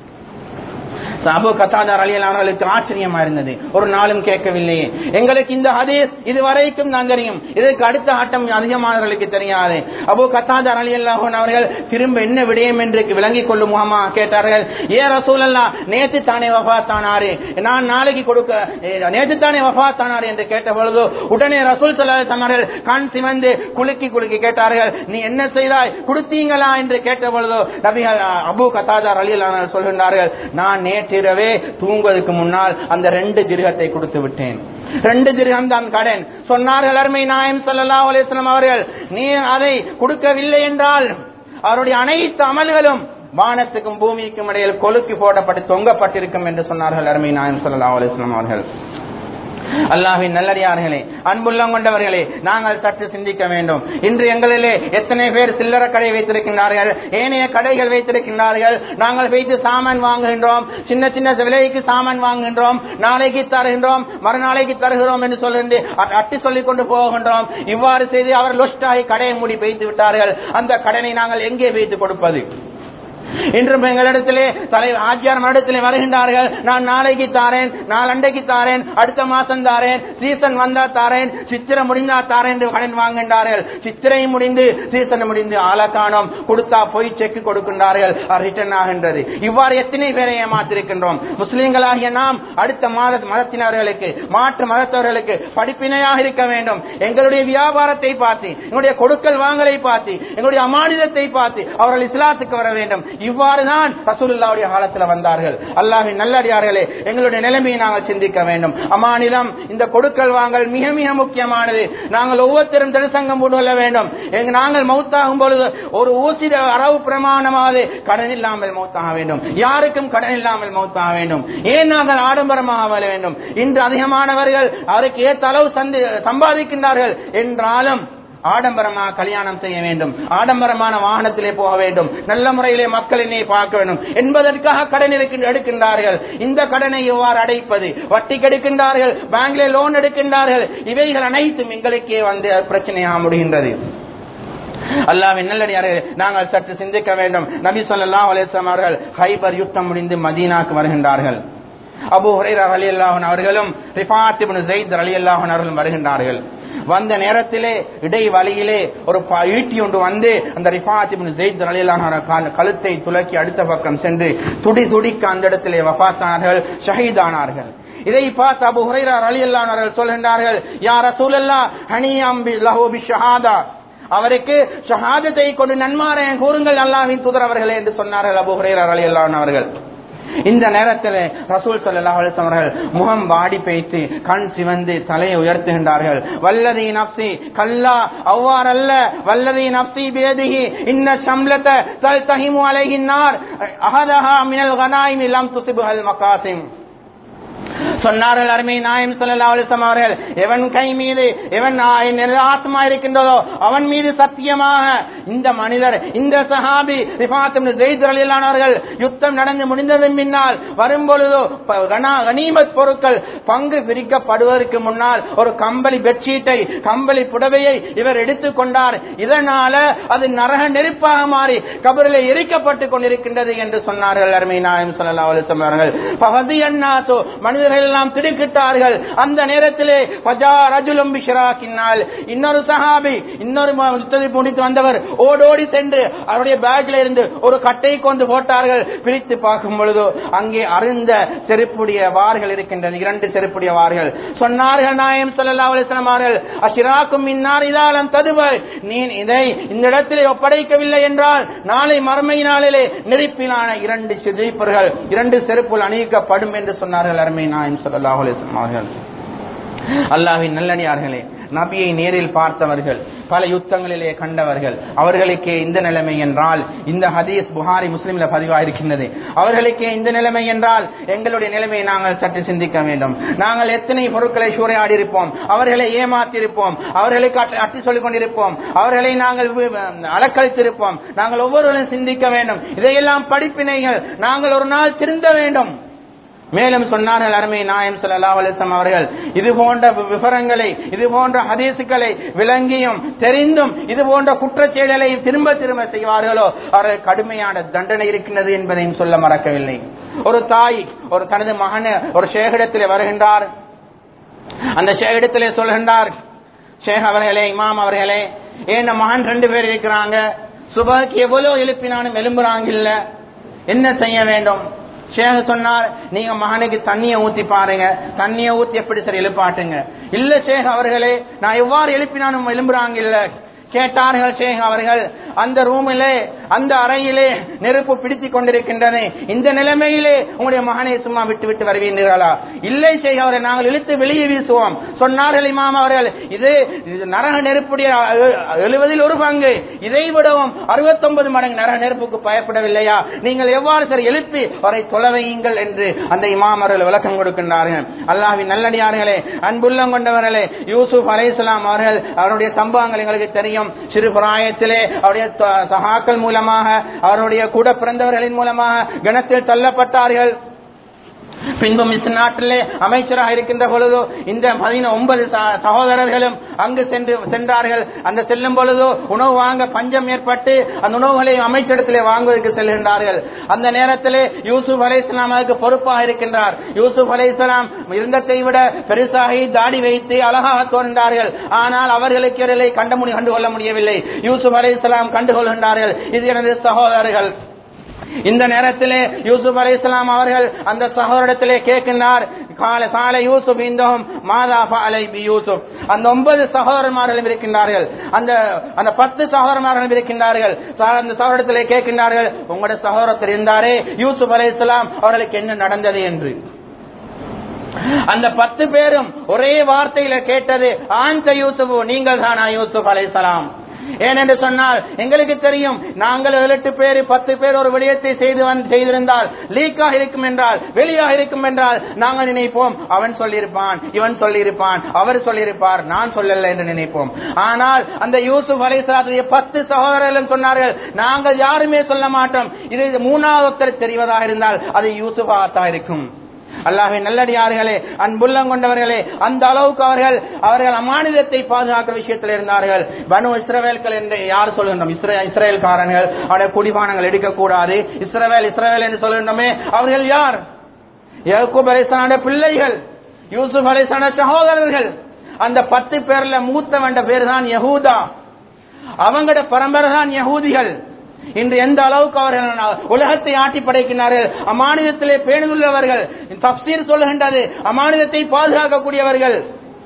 அபு கத்தாதார் அலியல் அவர்களுக்கு ஆச்சரியமா இருந்தது ஒரு நாளும் கேட்கவில்லையே எங்களுக்கு இந்த ஹதீஸ் இதுவரைக்கும் நான் தெரியும் இதற்கு அடுத்த ஆட்டம் அதிகமானவர்களுக்கு தெரியாது அபு கத்தாதார் அலியல்லாஹன் அவர்கள் திரும்ப என்ன விடயம் என்று விளங்கிக் கொள்ளும் முகமா கேட்டார்கள் ஏ ரசூலல்லா நேற்று தானே வஃத்தானாரு நான் நாளைக்கு கொடுக்க நேற்று தானே வஃத்தானாரு என்று கேட்ட பொழுது உடனே ரசூல் சல்லா அவர்கள் கண் சிவந்து குலுக்கி குலுக்கி கேட்டார்கள் நீ என்ன செய்தாய் கொடுத்தீங்களா என்று கேட்ட பொழுது நபிகள் அபு கத்தாதார் அலியல் சொல்கின்றார்கள் நான் நேற்றிரவே தூங்குவதற்கு முன்னால் அந்த ரெண்டு ஜிருகத்தை கொடுத்து விட்டேன் ரெண்டு ஜிருகம் தான் கடன் சொன்னார்கள் அருமை நாயம் சல்லா அலிஸ்லாம் அவர்கள் நீ அதை கொடுக்கவில்லை என்றால் அவருடைய அனைத்து அமல்களும் வானத்துக்கும் பூமிக்கும் இடையில் கொலுக்கி போடப்பட்டு தொங்கப்பட்டிருக்கும் என்று சொன்னார்கள் அருமை நாயம் சல்லா அலிஸ்லாம் அவர்கள் அல்லாஹின் நல்லடியார்களே அன்புள்ளம் கொண்டவர்களே நாங்கள் சற்று சிந்திக்க வேண்டும் இன்று எங்களிலே எத்தனை பேர் சில்லற கடை வைத்திருக்கின்றார்கள் ஏனைய கடைகள் வைத்திருக்கின்றார்கள் நாங்கள் வைத்து சாமான் வாங்குகின்றோம் சின்ன சின்ன விலைக்கு சாமான் வாங்குகின்றோம் நாளைக்கு தருகின்றோம் மறுநாளைக்கு தருகிறோம் என்று சொல்லிட்டு அட்டி சொல்லிக் கொண்டு போகின்றோம் இவ்வாறு செய்து அவர் லொஸ்டாகி கடையை மூடி வைத்து விட்டார்கள் அந்த கடனை நாங்கள் எங்கே வைத்து கொடுப்பது இன்றும் எங்களிடத்திலே தலை ஆச்சியார் மடத்திலே வருகின்றார்கள் நான் நாளைக்கு தாரேன் நாளண்டைக்கு தாரேன் அடுத்த மாசம் தாரேன் சீசன் வந்தா தாரேன் சித்திரை முடிந்தா தாரேன் என்று கடன் வாங்குகின்றார்கள் சித்திரை முடிந்து சீசன் முடிந்து ஆளக்கானம் கொடுத்தா போய் செக் கொடுக்கின்றார்கள் ரிட்டர்ன் ஆகின்றது இவ்வாறு எத்தனை பேரை ஏமாத்திருக்கின்றோம் முஸ்லிம்களாகிய நாம் அடுத்த மாத மதத்தினர்களுக்கு மாற்று மதத்தவர்களுக்கு படிப்பினையாக இருக்க வேண்டும் எங்களுடைய வியாபாரத்தை பார்த்து எங்களுடைய கொடுக்கல் வாங்கலை பார்த்து எங்களுடைய அமானிதத்தை பார்த்து அவர்கள் இஸ்லாத்துக்கு வர வேண்டும் இவ்வாறுதான் ரசூலுல்லாவுடைய காலத்தில் வந்தார்கள் அல்லாஹின் நல்லடியார்களே எங்களுடைய நிலைமையை நாங்கள் சிந்திக்க வேண்டும் அமானிதம் இந்த கொடுக்கல் வாங்கல் மிக மிக முக்கியமானது நாங்கள் ஒவ்வொருத்தரும் திருசங்கம் கொள்ள வேண்டும் எங்க நாங்கள் மௌத்தாகும் பொழுது ஒரு ஊசி அரவு பிரமாணமாவது கடன் இல்லாமல் மௌத்தாக வேண்டும் யாருக்கும் கடன் இல்லாமல் மௌத்தாக வேண்டும் ஏன் நாங்கள் ஆடம்பரமாக வாழ வேண்டும் இன்று அதிகமானவர்கள் அவருக்கு ஏற்ற அளவு சந்தி சம்பாதிக்கின்றார்கள் என்றாலும் ஆடம்பரமாக கல்யாணம் செய்ய வேண்டும் ஆடம்பரமான வாகனத்திலே போக வேண்டும் நல்ல முறையிலே மக்கள் என்னை பார்க்க வேண்டும் என்பதற்காக கடன் இருக்கின்ற- எடுக்கின்றார்கள் இந்த கடனை எவ்வாறு அடைப்பது வட்டி கெடுக்கின்றார்கள் பேங்க்ல லோன் எடுக்கின்றார்கள் இவைகள் அனைத்தும் எங்களுக்கே வந்து பிரச்சனையாக முடிகின்றது அல்லாவின் நல்லடியார்களே நாங்கள் சற்று சிந்திக்க வேண்டும் நபி ஸல்லல்லாஹு அலைஹி வஸல்லம் அவர்கள் ஹைபர் யுத்தம் முடிந்து மதீனாக்கு வருகின்றார்கள் அபூ ஹுரைரா ரலியல்லாஹு அன்ஹு அவர்களும் ரிஃபாத் இப்னு ஸைத் ரலியல்லாஹு அன்ஹு அவர்களும் வருகின்றார்கள் வந்த நேரத்திலே இடை வழியிலே ஒரு ப- ஈட்டி ஒன்று வந்து அந்த ரிஃபாத் இப்னு ஸைத் ரலியல்லாஹு அன்ஹு கால்- கழுத்தை துலக்கி அடுத்த பக்கம் சென்று துடி துடிக்க அந்த இடத்திலே வஃபாத்தானார்கள் ஷஹீதானார்கள் இதை பார்த்து அபு ஹுரைரா ரலியல்லாஹு அன்ஹு அவர்கள் சொல்கின்றார்கள் யா ரசூலல்லாஹ் ஹனியம் பி லஹு பி ஷஹாதா அவருக்கு ஷஹாதத்தை கொண்டு நன்மாரையன் கூறுங்கள் அல்லாஹ்வின் தூதரவர்களே என்று சொன்னார்கள் அபு ஹுரைரா ரலியல்லாஹு அன்ஹு அவர்கள் இந்த நேரத்தில் ரசூல் ஸல்லல்லாஹு அலைஹி வஸல்லம் அவர்கள் முகம் வாடி பேய்த்து கண் சிவந்து தலையை உயர்த்துகின்றார்கள் வல்லதி நப்சி கல்லா அவ்வாறல்ல வல்லதி நப்சி பேதிஹி இன்ன ஷம்லத தல்தஹிமு அலைஹி நார் அஹதஹா மினல் கனாயிமி லம் துசிபுஹல் மகாசிம் சொன்னார்கள் அருமை நாயம் ஸல்லல்லாஹு அலைஹி வஸல்லம் அவர்கள் எவன் கை மீது எவன் ஆ- என் ஆத்மா இருக்கின்றதோ அவன் மீது சத்தியமாக இந்த மனிதர் இந்த சஹாபி ரிஃபாத் இப்னு ஸைத் ரலியல்லாஹு அன்ஹு அவர்கள் யுத்தம் நடந்து முடிந்ததன் பின்னால் வரும்பொழுதோ ப- கனா- கனிமத் பொருட்கள் பங்கு பிரிக்கப்படுவதற்கு முன்னால் ஒரு கம்பளி பெட்ஷீட்டை கம்பளி புடவையை இவர் எடுத்துக் கொண்டார் இதனால அது நரக நெருப்பாக மாறி கபரிலே எரிக்கப்பட்டு கொண்டிருக்கின்றது என்று சொன்னார்கள் அருமை நாயம் ஸல்லல்லாஹு அலைஹி வஸல்லம் அவர்கள் பகதி அன்னாத்தோ மனிதர்கள் எல்லாம் திடுக்கிட்டார்கள் அந்த நேரத்திலே பஜா ரஜுலும் பிஷராக்கினால் இன்னொரு சஹாபி இன்னொரு ம- யுத்தத்தை முடித்து வந்தவர் ஓடோடி சென்று அவருடைய பேக்ல இருந்து ஒரு கட்டை கொண்டு போட்டார்கள் பிரித்து பார்க்கும் பொழுது அங்கே அருந்த செருப்புடைய வார்கள் இருக்கின்றது இரண்டு செருப்புடைய வார்கள் சொன்னார்கள் நாயம் ஸல்லல்லாஹு அலைஹி வஸல்லம் அவர்கள் அஷிராக்கும் இன்னார் இதாலம் ததுவர் நீ இதை இந்த இடத்திலே ஒப்படைக்கவில்லை என்றால் நாளை மறுமை நாளிலே நெருப்பிலான இரண்டு சிதைப்பர்கள் இரண்டு செருப்புகள் அணிவிக்கப்படும் என்று சொன்னார்கள் அருமை நாயம் ஸல்லல்லாஹு அலைஹி வஸல்லம் அவர்கள் அல்லாஹ்வின் நல்லடியார்களே நபியை நேரில் பார்த்தவர்கள் பல யுத்தங்களிலே கண்டவர்கள் அவர்களுக்கே இந்த நிலைமை என்றால் இந்த ஹதீஸ் புகாரி முஸ்லிம்ல பதிவாயிருக்கின்றது அவர்களுக்கே இந்த நிலைமை என்றால் எங்களுடைய நிலைமையை நாங்கள் சற்று சிந்திக்க வேண்டும் நாங்கள் எத்தனை பொருட்களை சூறையாடி இருப்போம் அவர்களை ஏமாத்திருப்போம் அவர்களை காட்டி- அட்டி சொல்லிக் கொண்டிருப்போம் அவர்களை நாங்கள் வி- அலக்களித்திருப்போம் நாங்கள் ஒவ்வொருவரும் சிந்திக்க வேண்டும் இதையெல்லாம் படிப்பினைகள் நாங்கள் ஒரு நாள் திருந்த வேண்டும் மேலும் சொன்னார்கள் அருமை நாயம் ஸல்லல்லாஹு அலைஹி வஸல்லம் அவர்கள் இது போன்ற வி- விவரங்களை இது போன்ற ஹதீசுகளை விளங்கியும் தெரிந்தும் இது போன்ற குற்றச் செயல்களை திரும்ப திரும்ப செய்வார்களோ அவர்கள் கடுமையான தண்டனை இருக்கின்றது என்பதையும் சொல்ல மறக்கவில்லை ஒரு தாய் ஒரு தனது மகன் ஒரு ஷேகிடத்திலே வருகின்றார் அந்த ஷேகிடத்திலே சொல்கின்றார் ஷேக் அவர்களே இமாம் அவர்களே ஏன் மகன் ரெண்டு பேர் இருக்கிறாங்க சுபக்கு எவ்வளவு எழுப்பினாலும் எழும்புறாங்க இல்ல என்ன செய்ய வேண்டும் ஷேக் சொன்னார் நீங்க மகனுக்கு தண்ணியை ஊத்தி பாருங்க தண்ணியை ஊத்தி எப்படி சரி எழுப்பாட்டுங்க இல்ல ஷேக் அவர்களே நான் எவ்வாறு எழுப்பினாலும் எழும்புறாங்க இல்ல கேட்டார்கள் ஷேக் அவர்கள் அந்த ரூமிலே அந்த அறையிலே நெருப்பு பிடித்துக் கொண்டிருக்கின்றன இந்த நிலைமையிலே உங்களுடைய மகனை சும்மா விட்டு விட்டு வருவீர்களா இல்லை ஷேக் அவரை நாங்கள் இழுத்து வெளியே வீசுவோம் சொன்னார்கள் இமாம் அவர்கள் இது இது நரக நெருப்புடைய எழு- எழுவதில் ஒரு பங்கு இதை விடவும் அறுபத்தொன்பது மடங்கு நரக நெருப்புக்கு பயப்படவில்லையா நீங்கள் எவ்வாறு சரி எழுப்பி அவரை தொலைவையுங்கள் என்று அந்த இமாம் அவர்கள் விளக்கம் கொடுக்கின்றார்கள் அல்லாஹ்வின் நல்லடியார்களே அன்புள்ளம் கொண்டவர்களே யூசுப் அலைஹிஸ்ஸலாம் அவர்கள் அவருடைய சம்பவங்கள் எங்களுக்கு தெரியும் சிறு பிராயத்திலே அவருடைய த- சகாக்கள் மூலமாக அவருடைய கூட பிறந்தவர்களின் மூலமாக கணத்தில் தள்ளப்பட்டார்கள் பின்பு மிஸ் நாட்டிலே அமைச்சராக இருக்கின்ற பொழுது இந்த பதின ஒன்பது ச- சகோதரர்களும் அங்கு சென்று சென்றார்கள் அந்த செல்லும் பொழுது உணவு வாங்க பஞ்சம் ஏற்பட்டு அந்த உணவுகளை அமைச்சரிடத்திலே வாங்குவதற்கு செல்கின்றார்கள் அந்த நேரத்திலே யூசுப் அலை இஸ்லாம் அதுக்கு பொறுப்பாக இருக்கின்றார் யூசுப் அலை இஸ்லாம் இருந்தத்தை விட பெருசாகி தாடி வைத்து அழகாக தோன்றார்கள் ஆனால் அவர்களுக்கு இடையிலே கண்டு முடி- கண்டுகொள்ள முடியவில்லை யூசுப் அலை இஸ்லாம் கண்டுகொள்கின்றார்கள் இது எனது சகோதரர்கள் இந்த நேரத்திலே யூசுப் அலை இஸ்லாம் அவர்கள் அந்த சகோதரத்திலே கேட்கின்றார் கால சாலை யூசுப் இந்தோம் மாதா அலை பி யூசுப் அந்த ஒன்பது சகோதரமார்களும் இருக்கின்றார்கள் அந்த அந்த பத்து சகோதரமார்களும் இருக்கின்றார்கள் சா- அந்த சகோதரத்திலே கேட்கின்றார்கள் உங்களுடைய சகோதரத்தில் இருந்தாரே யூசுப் அலை இஸ்லாம் அவர்களுக்கு என்ன நடந்தது என்று அந்த பத்து பேரும் ஒரே வார்த்தையில கேட்டது ஆந்த யூசுப் நீங்கள் தானா யூசுப் அலைசலாம் ஏனென்று சொன்னால் எங்களுக்கு தெரியும் நாங்கள் ஏழு எட்டு பேர் பத்து பேர் ஒரு விடயத்தை செய்து வந்து செய்திருந்தால் லீக்காக இருக்கும் என்றால் வெளியாக இருக்கும் என்றால் நாங்கள் நினைப்போம் அவன் சொல்லியிருப்பான் இவன் சொல்லியிருப்பான் அவர் சொல்லியிருப்பார் நான் சொல்லல என்று நினைப்போம் ஆனால் அந்த யூசுப் அலைசாத்துடைய பத்து சகோதரர்களும் சொன்னார்கள் நாங்கள் யாருமே சொல்ல மாட்டோம் இது மூணாவது ஒருத்தர் தெரிவதாக இருந்தால் அது யூசுஃபாகத்தான் இருக்கும் அல்லாஹின் நல்லடியார்களே அன்புள்ளம் கொண்டவர்களே அந்த அளவுக்கு அவர்கள் அவர்கள் அமானிதத்தை பாதுகாக்கிற விஷயத்தில் இருந்தார்கள் பனு இஸ்ரவேல்கள் என்று யார் சொல்கின்றோம் இஸ்ரே இஸ்ரேல்காரர்கள் அவருடைய குடிபானங்கள் எடுக்கக்கூடாது இஸ்ரவேல் இஸ்ரவேல் என்று சொல்கின்றோமே அவர்கள் யார் யாக்கூப் அலிஸ்லானுடைய பிள்ளைகள் யூசுப் அலிஸ்லான சகோதரர்கள் அந்த பத்து பேர்ல மூத்த வேண்ட பேர் தான் யஹூதா அவங்களோட பரம்பரை தான் யகூதிகள் இன்று எந்த அளவுக்கு அவர்கள் உலகத்தை ஆட்டி படைக்கிறார்கள் அமானிதத்திலே பேணுதுள்ளவர்கள் தப்சீர் சொல்லுகின்றது அமானிதத்தை பாதுகாக்கக்கூடியவர்கள்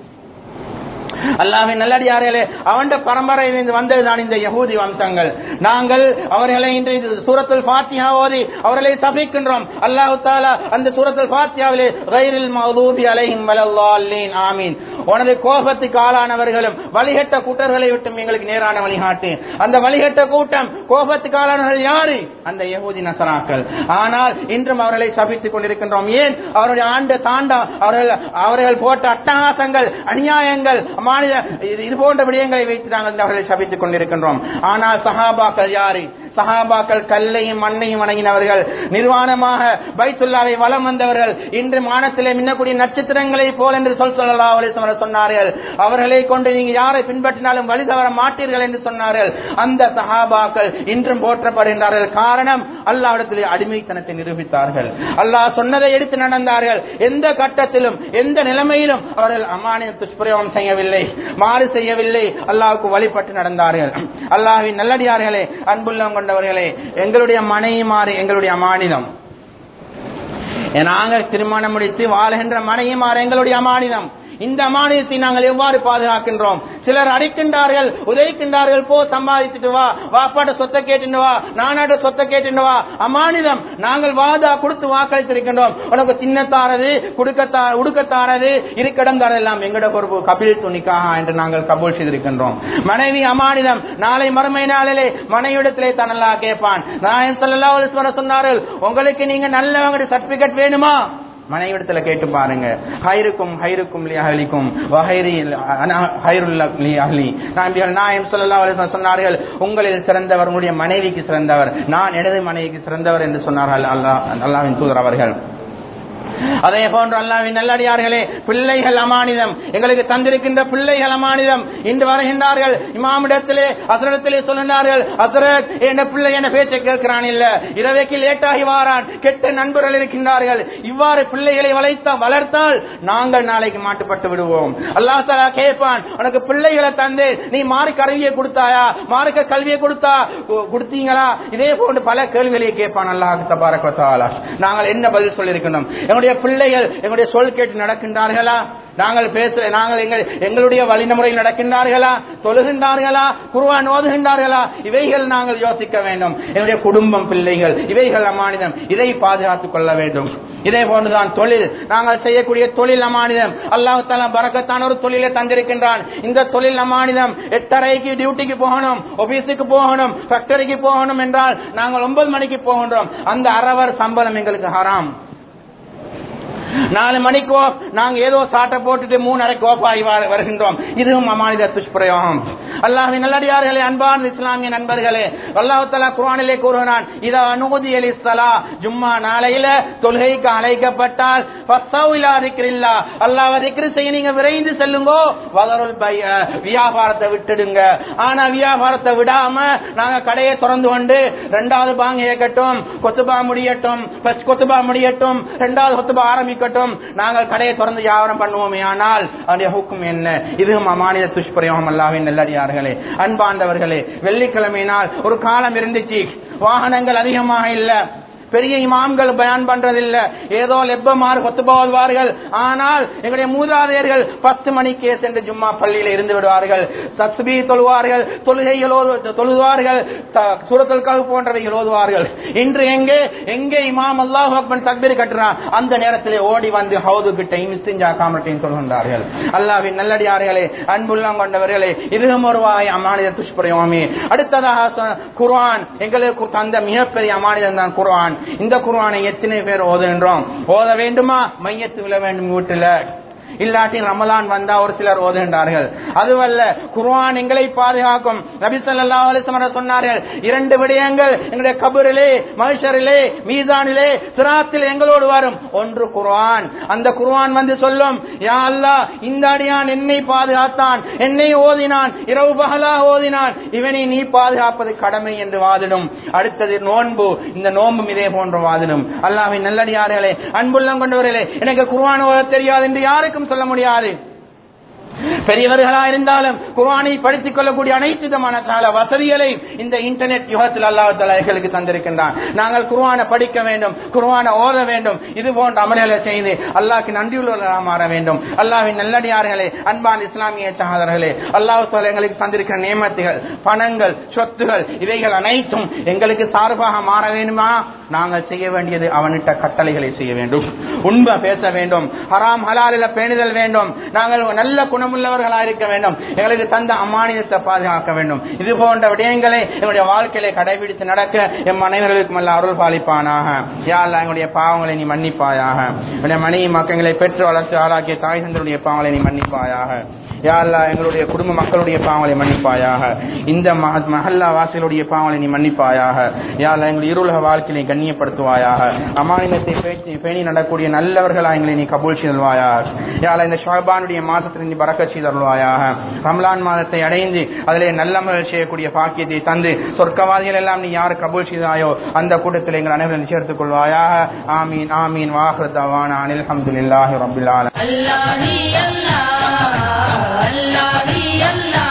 அல்லாவின் நல்லடியார்களே அவன் பரம்பரையிலிருந்து வந்ததுதான் இந்த யகூதி வம்சங்கள் நாங்கள் அவர்களை இன்று இது சூரத்துல் ஃபாத்திஹா ஓதி அவர்களை சபிக்கின்றோம் அல்லாஹு தாலா அந்த சூரத்துல் ஃபாத்தியாவிலே கைரில் மௌதூபி அலைஹிம் வலல்லாலீன் ஆமீன் உனது கோபத்துக்கு ஆளானவர்களும் வழிகட்ட கூட்டர்களை விட்டும் எங்களுக்கு நேரான வழிகாட்டு அந்த வழிகட்ட கூட்டம் கோபத்துக்கு ஆளானவர்கள் யாரு அந்த யகூதி நசராக்கள் ஆனால் இன்றும் அவர்களை சபித்துக் கொண்டிருக்கின்றோம் ஏன் அவருடைய ஆண்டு தாண்டா அவர்கள் அவர்கள் போட்ட அட்டகாசங்கள் அநியாயங்கள் மாநில இது இது போன்ற விடயங்களை வைத்து நாங்கள் அவர்களை சபித்துக் கொண்டிருக்கின்றோம் ஆனால் சஹாபாக்கள் யாரு சஹாபாக்கள் கல்லையும் மண்ணையும் வணங்கினவர்கள் நிர்வாணமாக பைத்துல்லாவை வலம் வந்தவர்கள் இன்று மானத்திலே மின்னக்கூடிய நட்சத்திரங்களை போல் என்று சொல் சொல்லலா சொன்னார்கள் அவர்களை கொண்டு நீங்க யாரை பின்பற்றினாலும் வழி தவற மாட்டீர்கள் என்று சொன்னார்கள் அந்த சஹாபாக்கள் இன்றும் போற்றப்படுகின்றார்கள் காரணம் அல்லாவிடத்திலே அடிமைத்தனத்தை நிரூபித்தார்கள் அல்லாஹ் சொன்னதை எடுத்து நடந்தார்கள் எந்த கட்டத்திலும் எந்த நிலைமையிலும் அவர்கள் அமானிய துஷ்பிரயோகம் செய்யவில்லை மாறு செய்யவில்லை அல்லாஹ்வுக்கு வழிபட்டு நடந்தார்கள் அல்லாஹ்வின் நல்லடியார்களே அன்புள்ளம் கொண்டவர்களே எங்களுடைய மனைவி மாறி எங்களுடைய அமானிதம் நாங்கள் திருமணம் முடித்து வாழ்கின்ற மனைவி மாறி எங்களுடைய அமானிதம் இந்த அமானியத்தை நாங்கள் எவ்வாறு பாதுகாக்கின்றோம் சிலர் அடிக்கின்றார்கள் உதைக்கின்றார்கள் போ சம்பாதித்துட்டு வா வாப்பாட்ட சொத்தை கேட்டுட்டு வா நானாட்ட சொத்தை கேட்டுட்டு வா அமானிதம் நாங்கள் வாதா கொடுத்து வாக்களித்திருக்கின்றோம் உனக்கு சின்னத்தாரது கொடுக்கத்தா உடுக்கத்தாரது இருக்கிடம் தரலாம் எங்கட பொறுப்பு கபில் துணிக்காக என்று நாங்கள் கபூல் செய்திருக்கின்றோம் மனைவி அமானிதம் நாளை மறுமை நாளிலே மனைவிடத்திலே தனலா கேட்பான் நான் சொல்லலா சொன்னார்கள் உங்களுக்கு நீங்க நல்லவங்க சர்டிபிகேட் வேணுமா மனைவிடத்துல கேட்டு பாருங்க ஹைருக்கும் ஹைருக்கும் லி அஹலிக்கும் வஹைரி ஹைருல்ல லி அஹலி நான் நாயம் ஸல்லல்லாஹு அலைஹி வஸல்லம் சொன்னார்கள் உங்களில் சிறந்தவர் உங்களுடைய மனைவிக்கு சிறந்தவர் நான் எனது மனைவிக்கு சிறந்தவர் என்று சொன்னார்கள் அல்லாஹ் அல்லாஹ்வின் தூதர் அவர்கள் அதே போன்று அல்லாவின் நல்லடியார்களே பிள்ளைகள் அமானிதம் எங்களுக்கு தந்திருக்கின்ற பிள்ளைகள் அமானிதம் இன்று வருகின்றார்கள் இமாமிடத்திலே அசரத்திலே சொல்லுகிறார்கள் அசரத் என் பிள்ளை என பேச்சை கேட்கிறான் இல்ல இரவைக்கு லேட்டாகி வாரான் கெட்ட நண்பர்கள் இருக்கின்றார்கள் இவ்வாறு பிள்ளைகளை வளைத்தா வளர்த்தால் நாங்கள் நாளைக்கு மாட்டுப்பட்டு விடுவோம் அல்லாஹ் தலா கேட்பான் உனக்கு பிள்ளைகளை தந்து நீ மார்க்க அறிவியை கொடுத்தாயா மார்க்க கல்வியை கொடுத்தா கு- கொடுத்தீங்களா இதே போன்று பல கேள்விகளை கேட்பான் அல்லாஹ் தபாரக் வ தஆலா நாங்கள் என்ன பதில் சொல்லியிருக்கணும் எங்களுடைய பிள்ளைகள் எங்களுடைய சொல் கேட்டு நடக்கின்றார்களா நாங்கள் பேச நாங்கள் எங்கள் எங்களுடைய வழிமுறையில் நடக்கின்றார்களா தொழுகின்றார்களா குருவான் ஓதுகின்றார்களா இவைகள் நாங்கள் யோசிக்க வேண்டும் என்னுடைய குடும்பம் பிள்ளைகள் இவைகள் அமானிதம் இதை பாதுகாத்துக் கொள்ள வேண்டும் இதே போன்றுதான் தொழில் நாங்கள் செய்யக்கூடிய தொழில் அமானிதம் அல்லாஹ் தாலா பறக்கத்தான ஒரு தொழிலை தந்திருக்கின்றான் இந்த தொழில் அமானிதம் எட்டரைக்கு டியூட்டிக்கு போகணும் ஆபீஸுக்கு போகணும் ஃபேக்டரிக்கு போகணும் என்றால் நாங்கள் ஒன்பது மணிக்கு போகின்றோம் அந்த அரவர் சம்பளம் எங்களுக்கு ஹராம் நாலு மணிக்கு off, நாங்க ஏதோ சாட்டை போட்டுட்டு மூணு அரைக்கு ஓஃப் ஆகி வர- வருகின்றோம் இதுவும் அமானித துஷ்பிரயோகம் அல்லாஹின் நல்லடியார்களே அன்பார்ந்த இஸ்லாமிய நண்பர்களே அல்லாஹ் தலா குர்ஆனிலே கூறுகிறான் இதா அனுமதி அலி சலா ஜும்மா நாளையில தொழுகைக்கு அழைக்கப்பட்டால் ஃபஸ்ஸவு இலா திக்ரில்லா அல்லாஹ் திக்ரு செய்ய நீங்க விரைந்து செல்லுங்கோ வதருல் பைய வியாபாரத்தை விட்டுடுங்க ஆனா வியாபாரத்தை விடாம நாங்க கடையை திறந்து கொண்டு ரெண்டாவது பாங்க ஏக்கட்டும் கொத்துபா முடியட்டும் ஃபர்ஸ்ட் கொத்துபா முடியட்டும் ரெண்டாவது கொத்துபா ஆரம்பிக்கட்டும் நாங்கள் கடையை திறந்து வியாபாரம் பண்ணுவோமே ஆனால் அதனுடைய ஹுக்கும் என்ன இதுவும் அமானித துஷ்பிரயோகம் அல்லாவின் நல்லடியார்களே அன்பாண்டவர்களே வெள்ளிக்கிழமை நாள் ஒரு காலம் இருந்துச்சு வாகனங்கள் அதிகமாக இல்ல பெரிய இமாம்கள் பயான் பண்றதில்ல ஏதோ லெப்பமாறு கொத்து போவார்கள் ஆனால் எங்களுடைய மூதாதையர்கள் பத்து மணிக்கே சென்று ஜும்மா பள்ளியில இருந்து விடுவார்கள் தஸ்பீ தொழுவார்கள் தொழுகைகள் ஓது- தொழுவார்கள் த- சூரத்துல் கஹ் போன்றவைகள் ஓதுவார்கள் இன்று எங்கே எங்கே இமாம் அல்லாஹ் அக்பர் தக்பீர் கட்டுறான் அந்த நேரத்திலே ஓடி வந்து ஹவுது கிட்டையும் இஸ்திஞ்சா காமட்டையும் சொல்கின்றார்கள் அல்லாவின் நல்லடியார்களே அன்புள்ளம் கொண்டவர்களே இதுவும் ஒரு வாய் அமானித துஷ்பிரயோகமே அடுத்ததாக சொ- குர்ஆன் எங்களுக்கு தந்த மிகப்பெரிய அமானிதம் தான் குர்ஆன் இந்த குர்ஆனை எத்தனை பேர் ஓதுகின்றோம் ஓத வேண்டுமா மையத்து விழ வேண்டும் வீட்டுல இல்லாட்டி ரமலான் வந்தா ஒரு சிலர் ஓதுகின்றார்கள் அதுவல்ல குர்ஆன் எங்களை பாதுகாக்கும் நபி ஸல்லல்லாஹு அலைஹி வஸல்லம் சொன்னார்கள் இரண்டு விடயங்கள் எங்களுடைய கபரிலே மனுஷரிலே மீதானிலே சிராத்தில் எங்களோடு வரும் ஒன்று குர்ஆன் அந்த குர்ஆன் வந்து சொல்லும் யா அல்லாஹ் இந்த அடியான் என்னை பாதுகாத்தான் என்னை ஓதினான் இரவு பகலாக ஓதினான் இவனை நீ பாதுகாப்பது கடமை என்று வாதிடும் அடுத்தது நோன்பு இந்த நோன்பும் இதே போன்று வாதிடும் அல்லாஹ்வின் நல்லடியார்களே அன்புள்ளம் கொண்டவர்களே எனக்கு குர்ஆன் ஓத தெரியாது என்று யாருக்கும் சொல்ல முடியாது பெரியவர்களா இருந்தாலும் குர்ஆனை படித்துக் கொள்ளக்கூடிய அனைத்து விதமான கால வசதிகளை இந்த இன்டர்நெட் யுகத்தில் அல்லாஹ் தஆலா எங்களுக்கு தந்திருக்கின்றான் நாங்கள் குர்ஆனை படிக்க வேண்டும் குர்ஆனை ஓத வேண்டும் இது போன்ற அமல்களை செய்து அல்லாஹ்க்கு நன்றியுள்ளவர்களாக மாற வேண்டும் அல்லாஹ்வின் நல்லடியார்களே அன்பான இஸ்லாமிய சகோதரர்களே அல்லாஹ் தஆலா எங்களுக்கு தந்திருக்கிற நியமத்துகள் பணங்கள் சொத்துகள் இவைகள் அனைத்தும் எங்களுக்கு சார்பாக மாற வேண்டுமா நாங்கள் செய்ய வேண்டியது அவனிட்ட கட்டளைகளை செய்ய வேண்டும் உண்மை பேச வேண்டும் ஹராம் ஹலாலில பேணுதல் வேண்டும் நாங்கள் நல்ல குணமுள்ளவர்களாக இருக்க வேண்டும் எங்களுக்கு தந்த அம்மானியத்தை பாதுகாக்க வேண்டும் இது போன்ற விடயங்களை எங்களுடைய வாழ்க்கையில கடைபிடித்து நடக்க எம் அனைவர்களுக்கும் அல்ல அருள் பாலிப்பானாக யா அல்லாஹ் எங்களுடைய பாவங்களை நீ மன்னிப்பாயாக என்னுடைய மனைவி மக்கங்களை பெற்று வளர்த்து ஆளாக்கிய தாய் தந்தருடைய பாவங்களை நீ மன்னிப்பாயாக யா அல்லாஹ் எங்களுடைய குடும்ப மக்களுடைய பாவங்களை மன்னிப்பாயாக இந்த மஹ- மஹல்லா வாசிகளுடைய பாவங்களை நீ மன்னிப்பாயாக யா அல்லாஹ் எங்களுடைய இருளக வாழ்க்கையை கண்ணியப்படுத்துவாயாக அமானியத்தை பேசி பேணி நடக்கூடிய நல்லவர்களா எங்களை நீ கபூல் செய்தல்வாயாக யா அல்லாஹ் இந்த ஷாபானுடைய மாதத்தில் நீ பறக்க செய்தருள்வாயாக ரம்லான் மாதத்தை அடைந்து அதிலே நல்ல முறையில் செய்யக்கூடிய பாக்கியத்தை தந்து சொர்க்கவாதிகள் எல்லாம் நீ யார் கபூல் செய்தாயோ அந்த கூட்டத்தில் எங்கள் அனைவரும் சேர்த்துக் கொள்வாயாக ஆமீன் ஆமீன் வாஹர் தவானா அனில் அல்ஹம்துலில்லாஹி ரப்பில் ஆலமீன் Allah hi Allah, Allah hi Allah.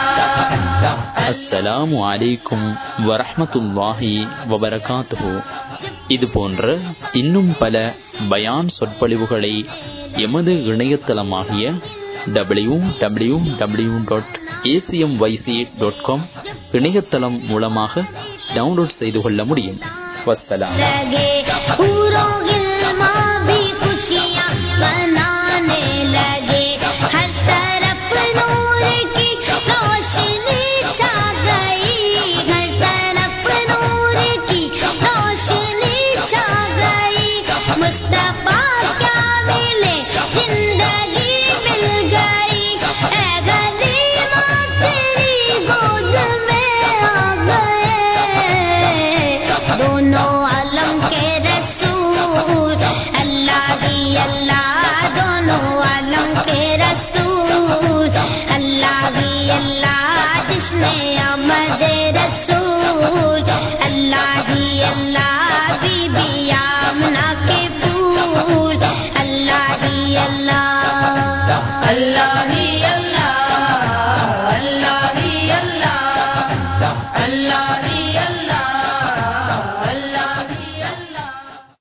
அஸ்ஸலாமு அலைக்கும் வரஹ்மத்துல்லாஹி வபரகாத்துஹு இது போன்ற இன்னும் பல பயான் சொற்பொழிவுகளை எமது இணையதளமாகிய W W W dot ACM YC dot com இணையதளம் மூலமாக டவுன்லோட் செய்து கொள்ள முடியும் வஸ்ஸலாம் लगे पूरों गिल्मा भी खुशियाँ मनाने लगे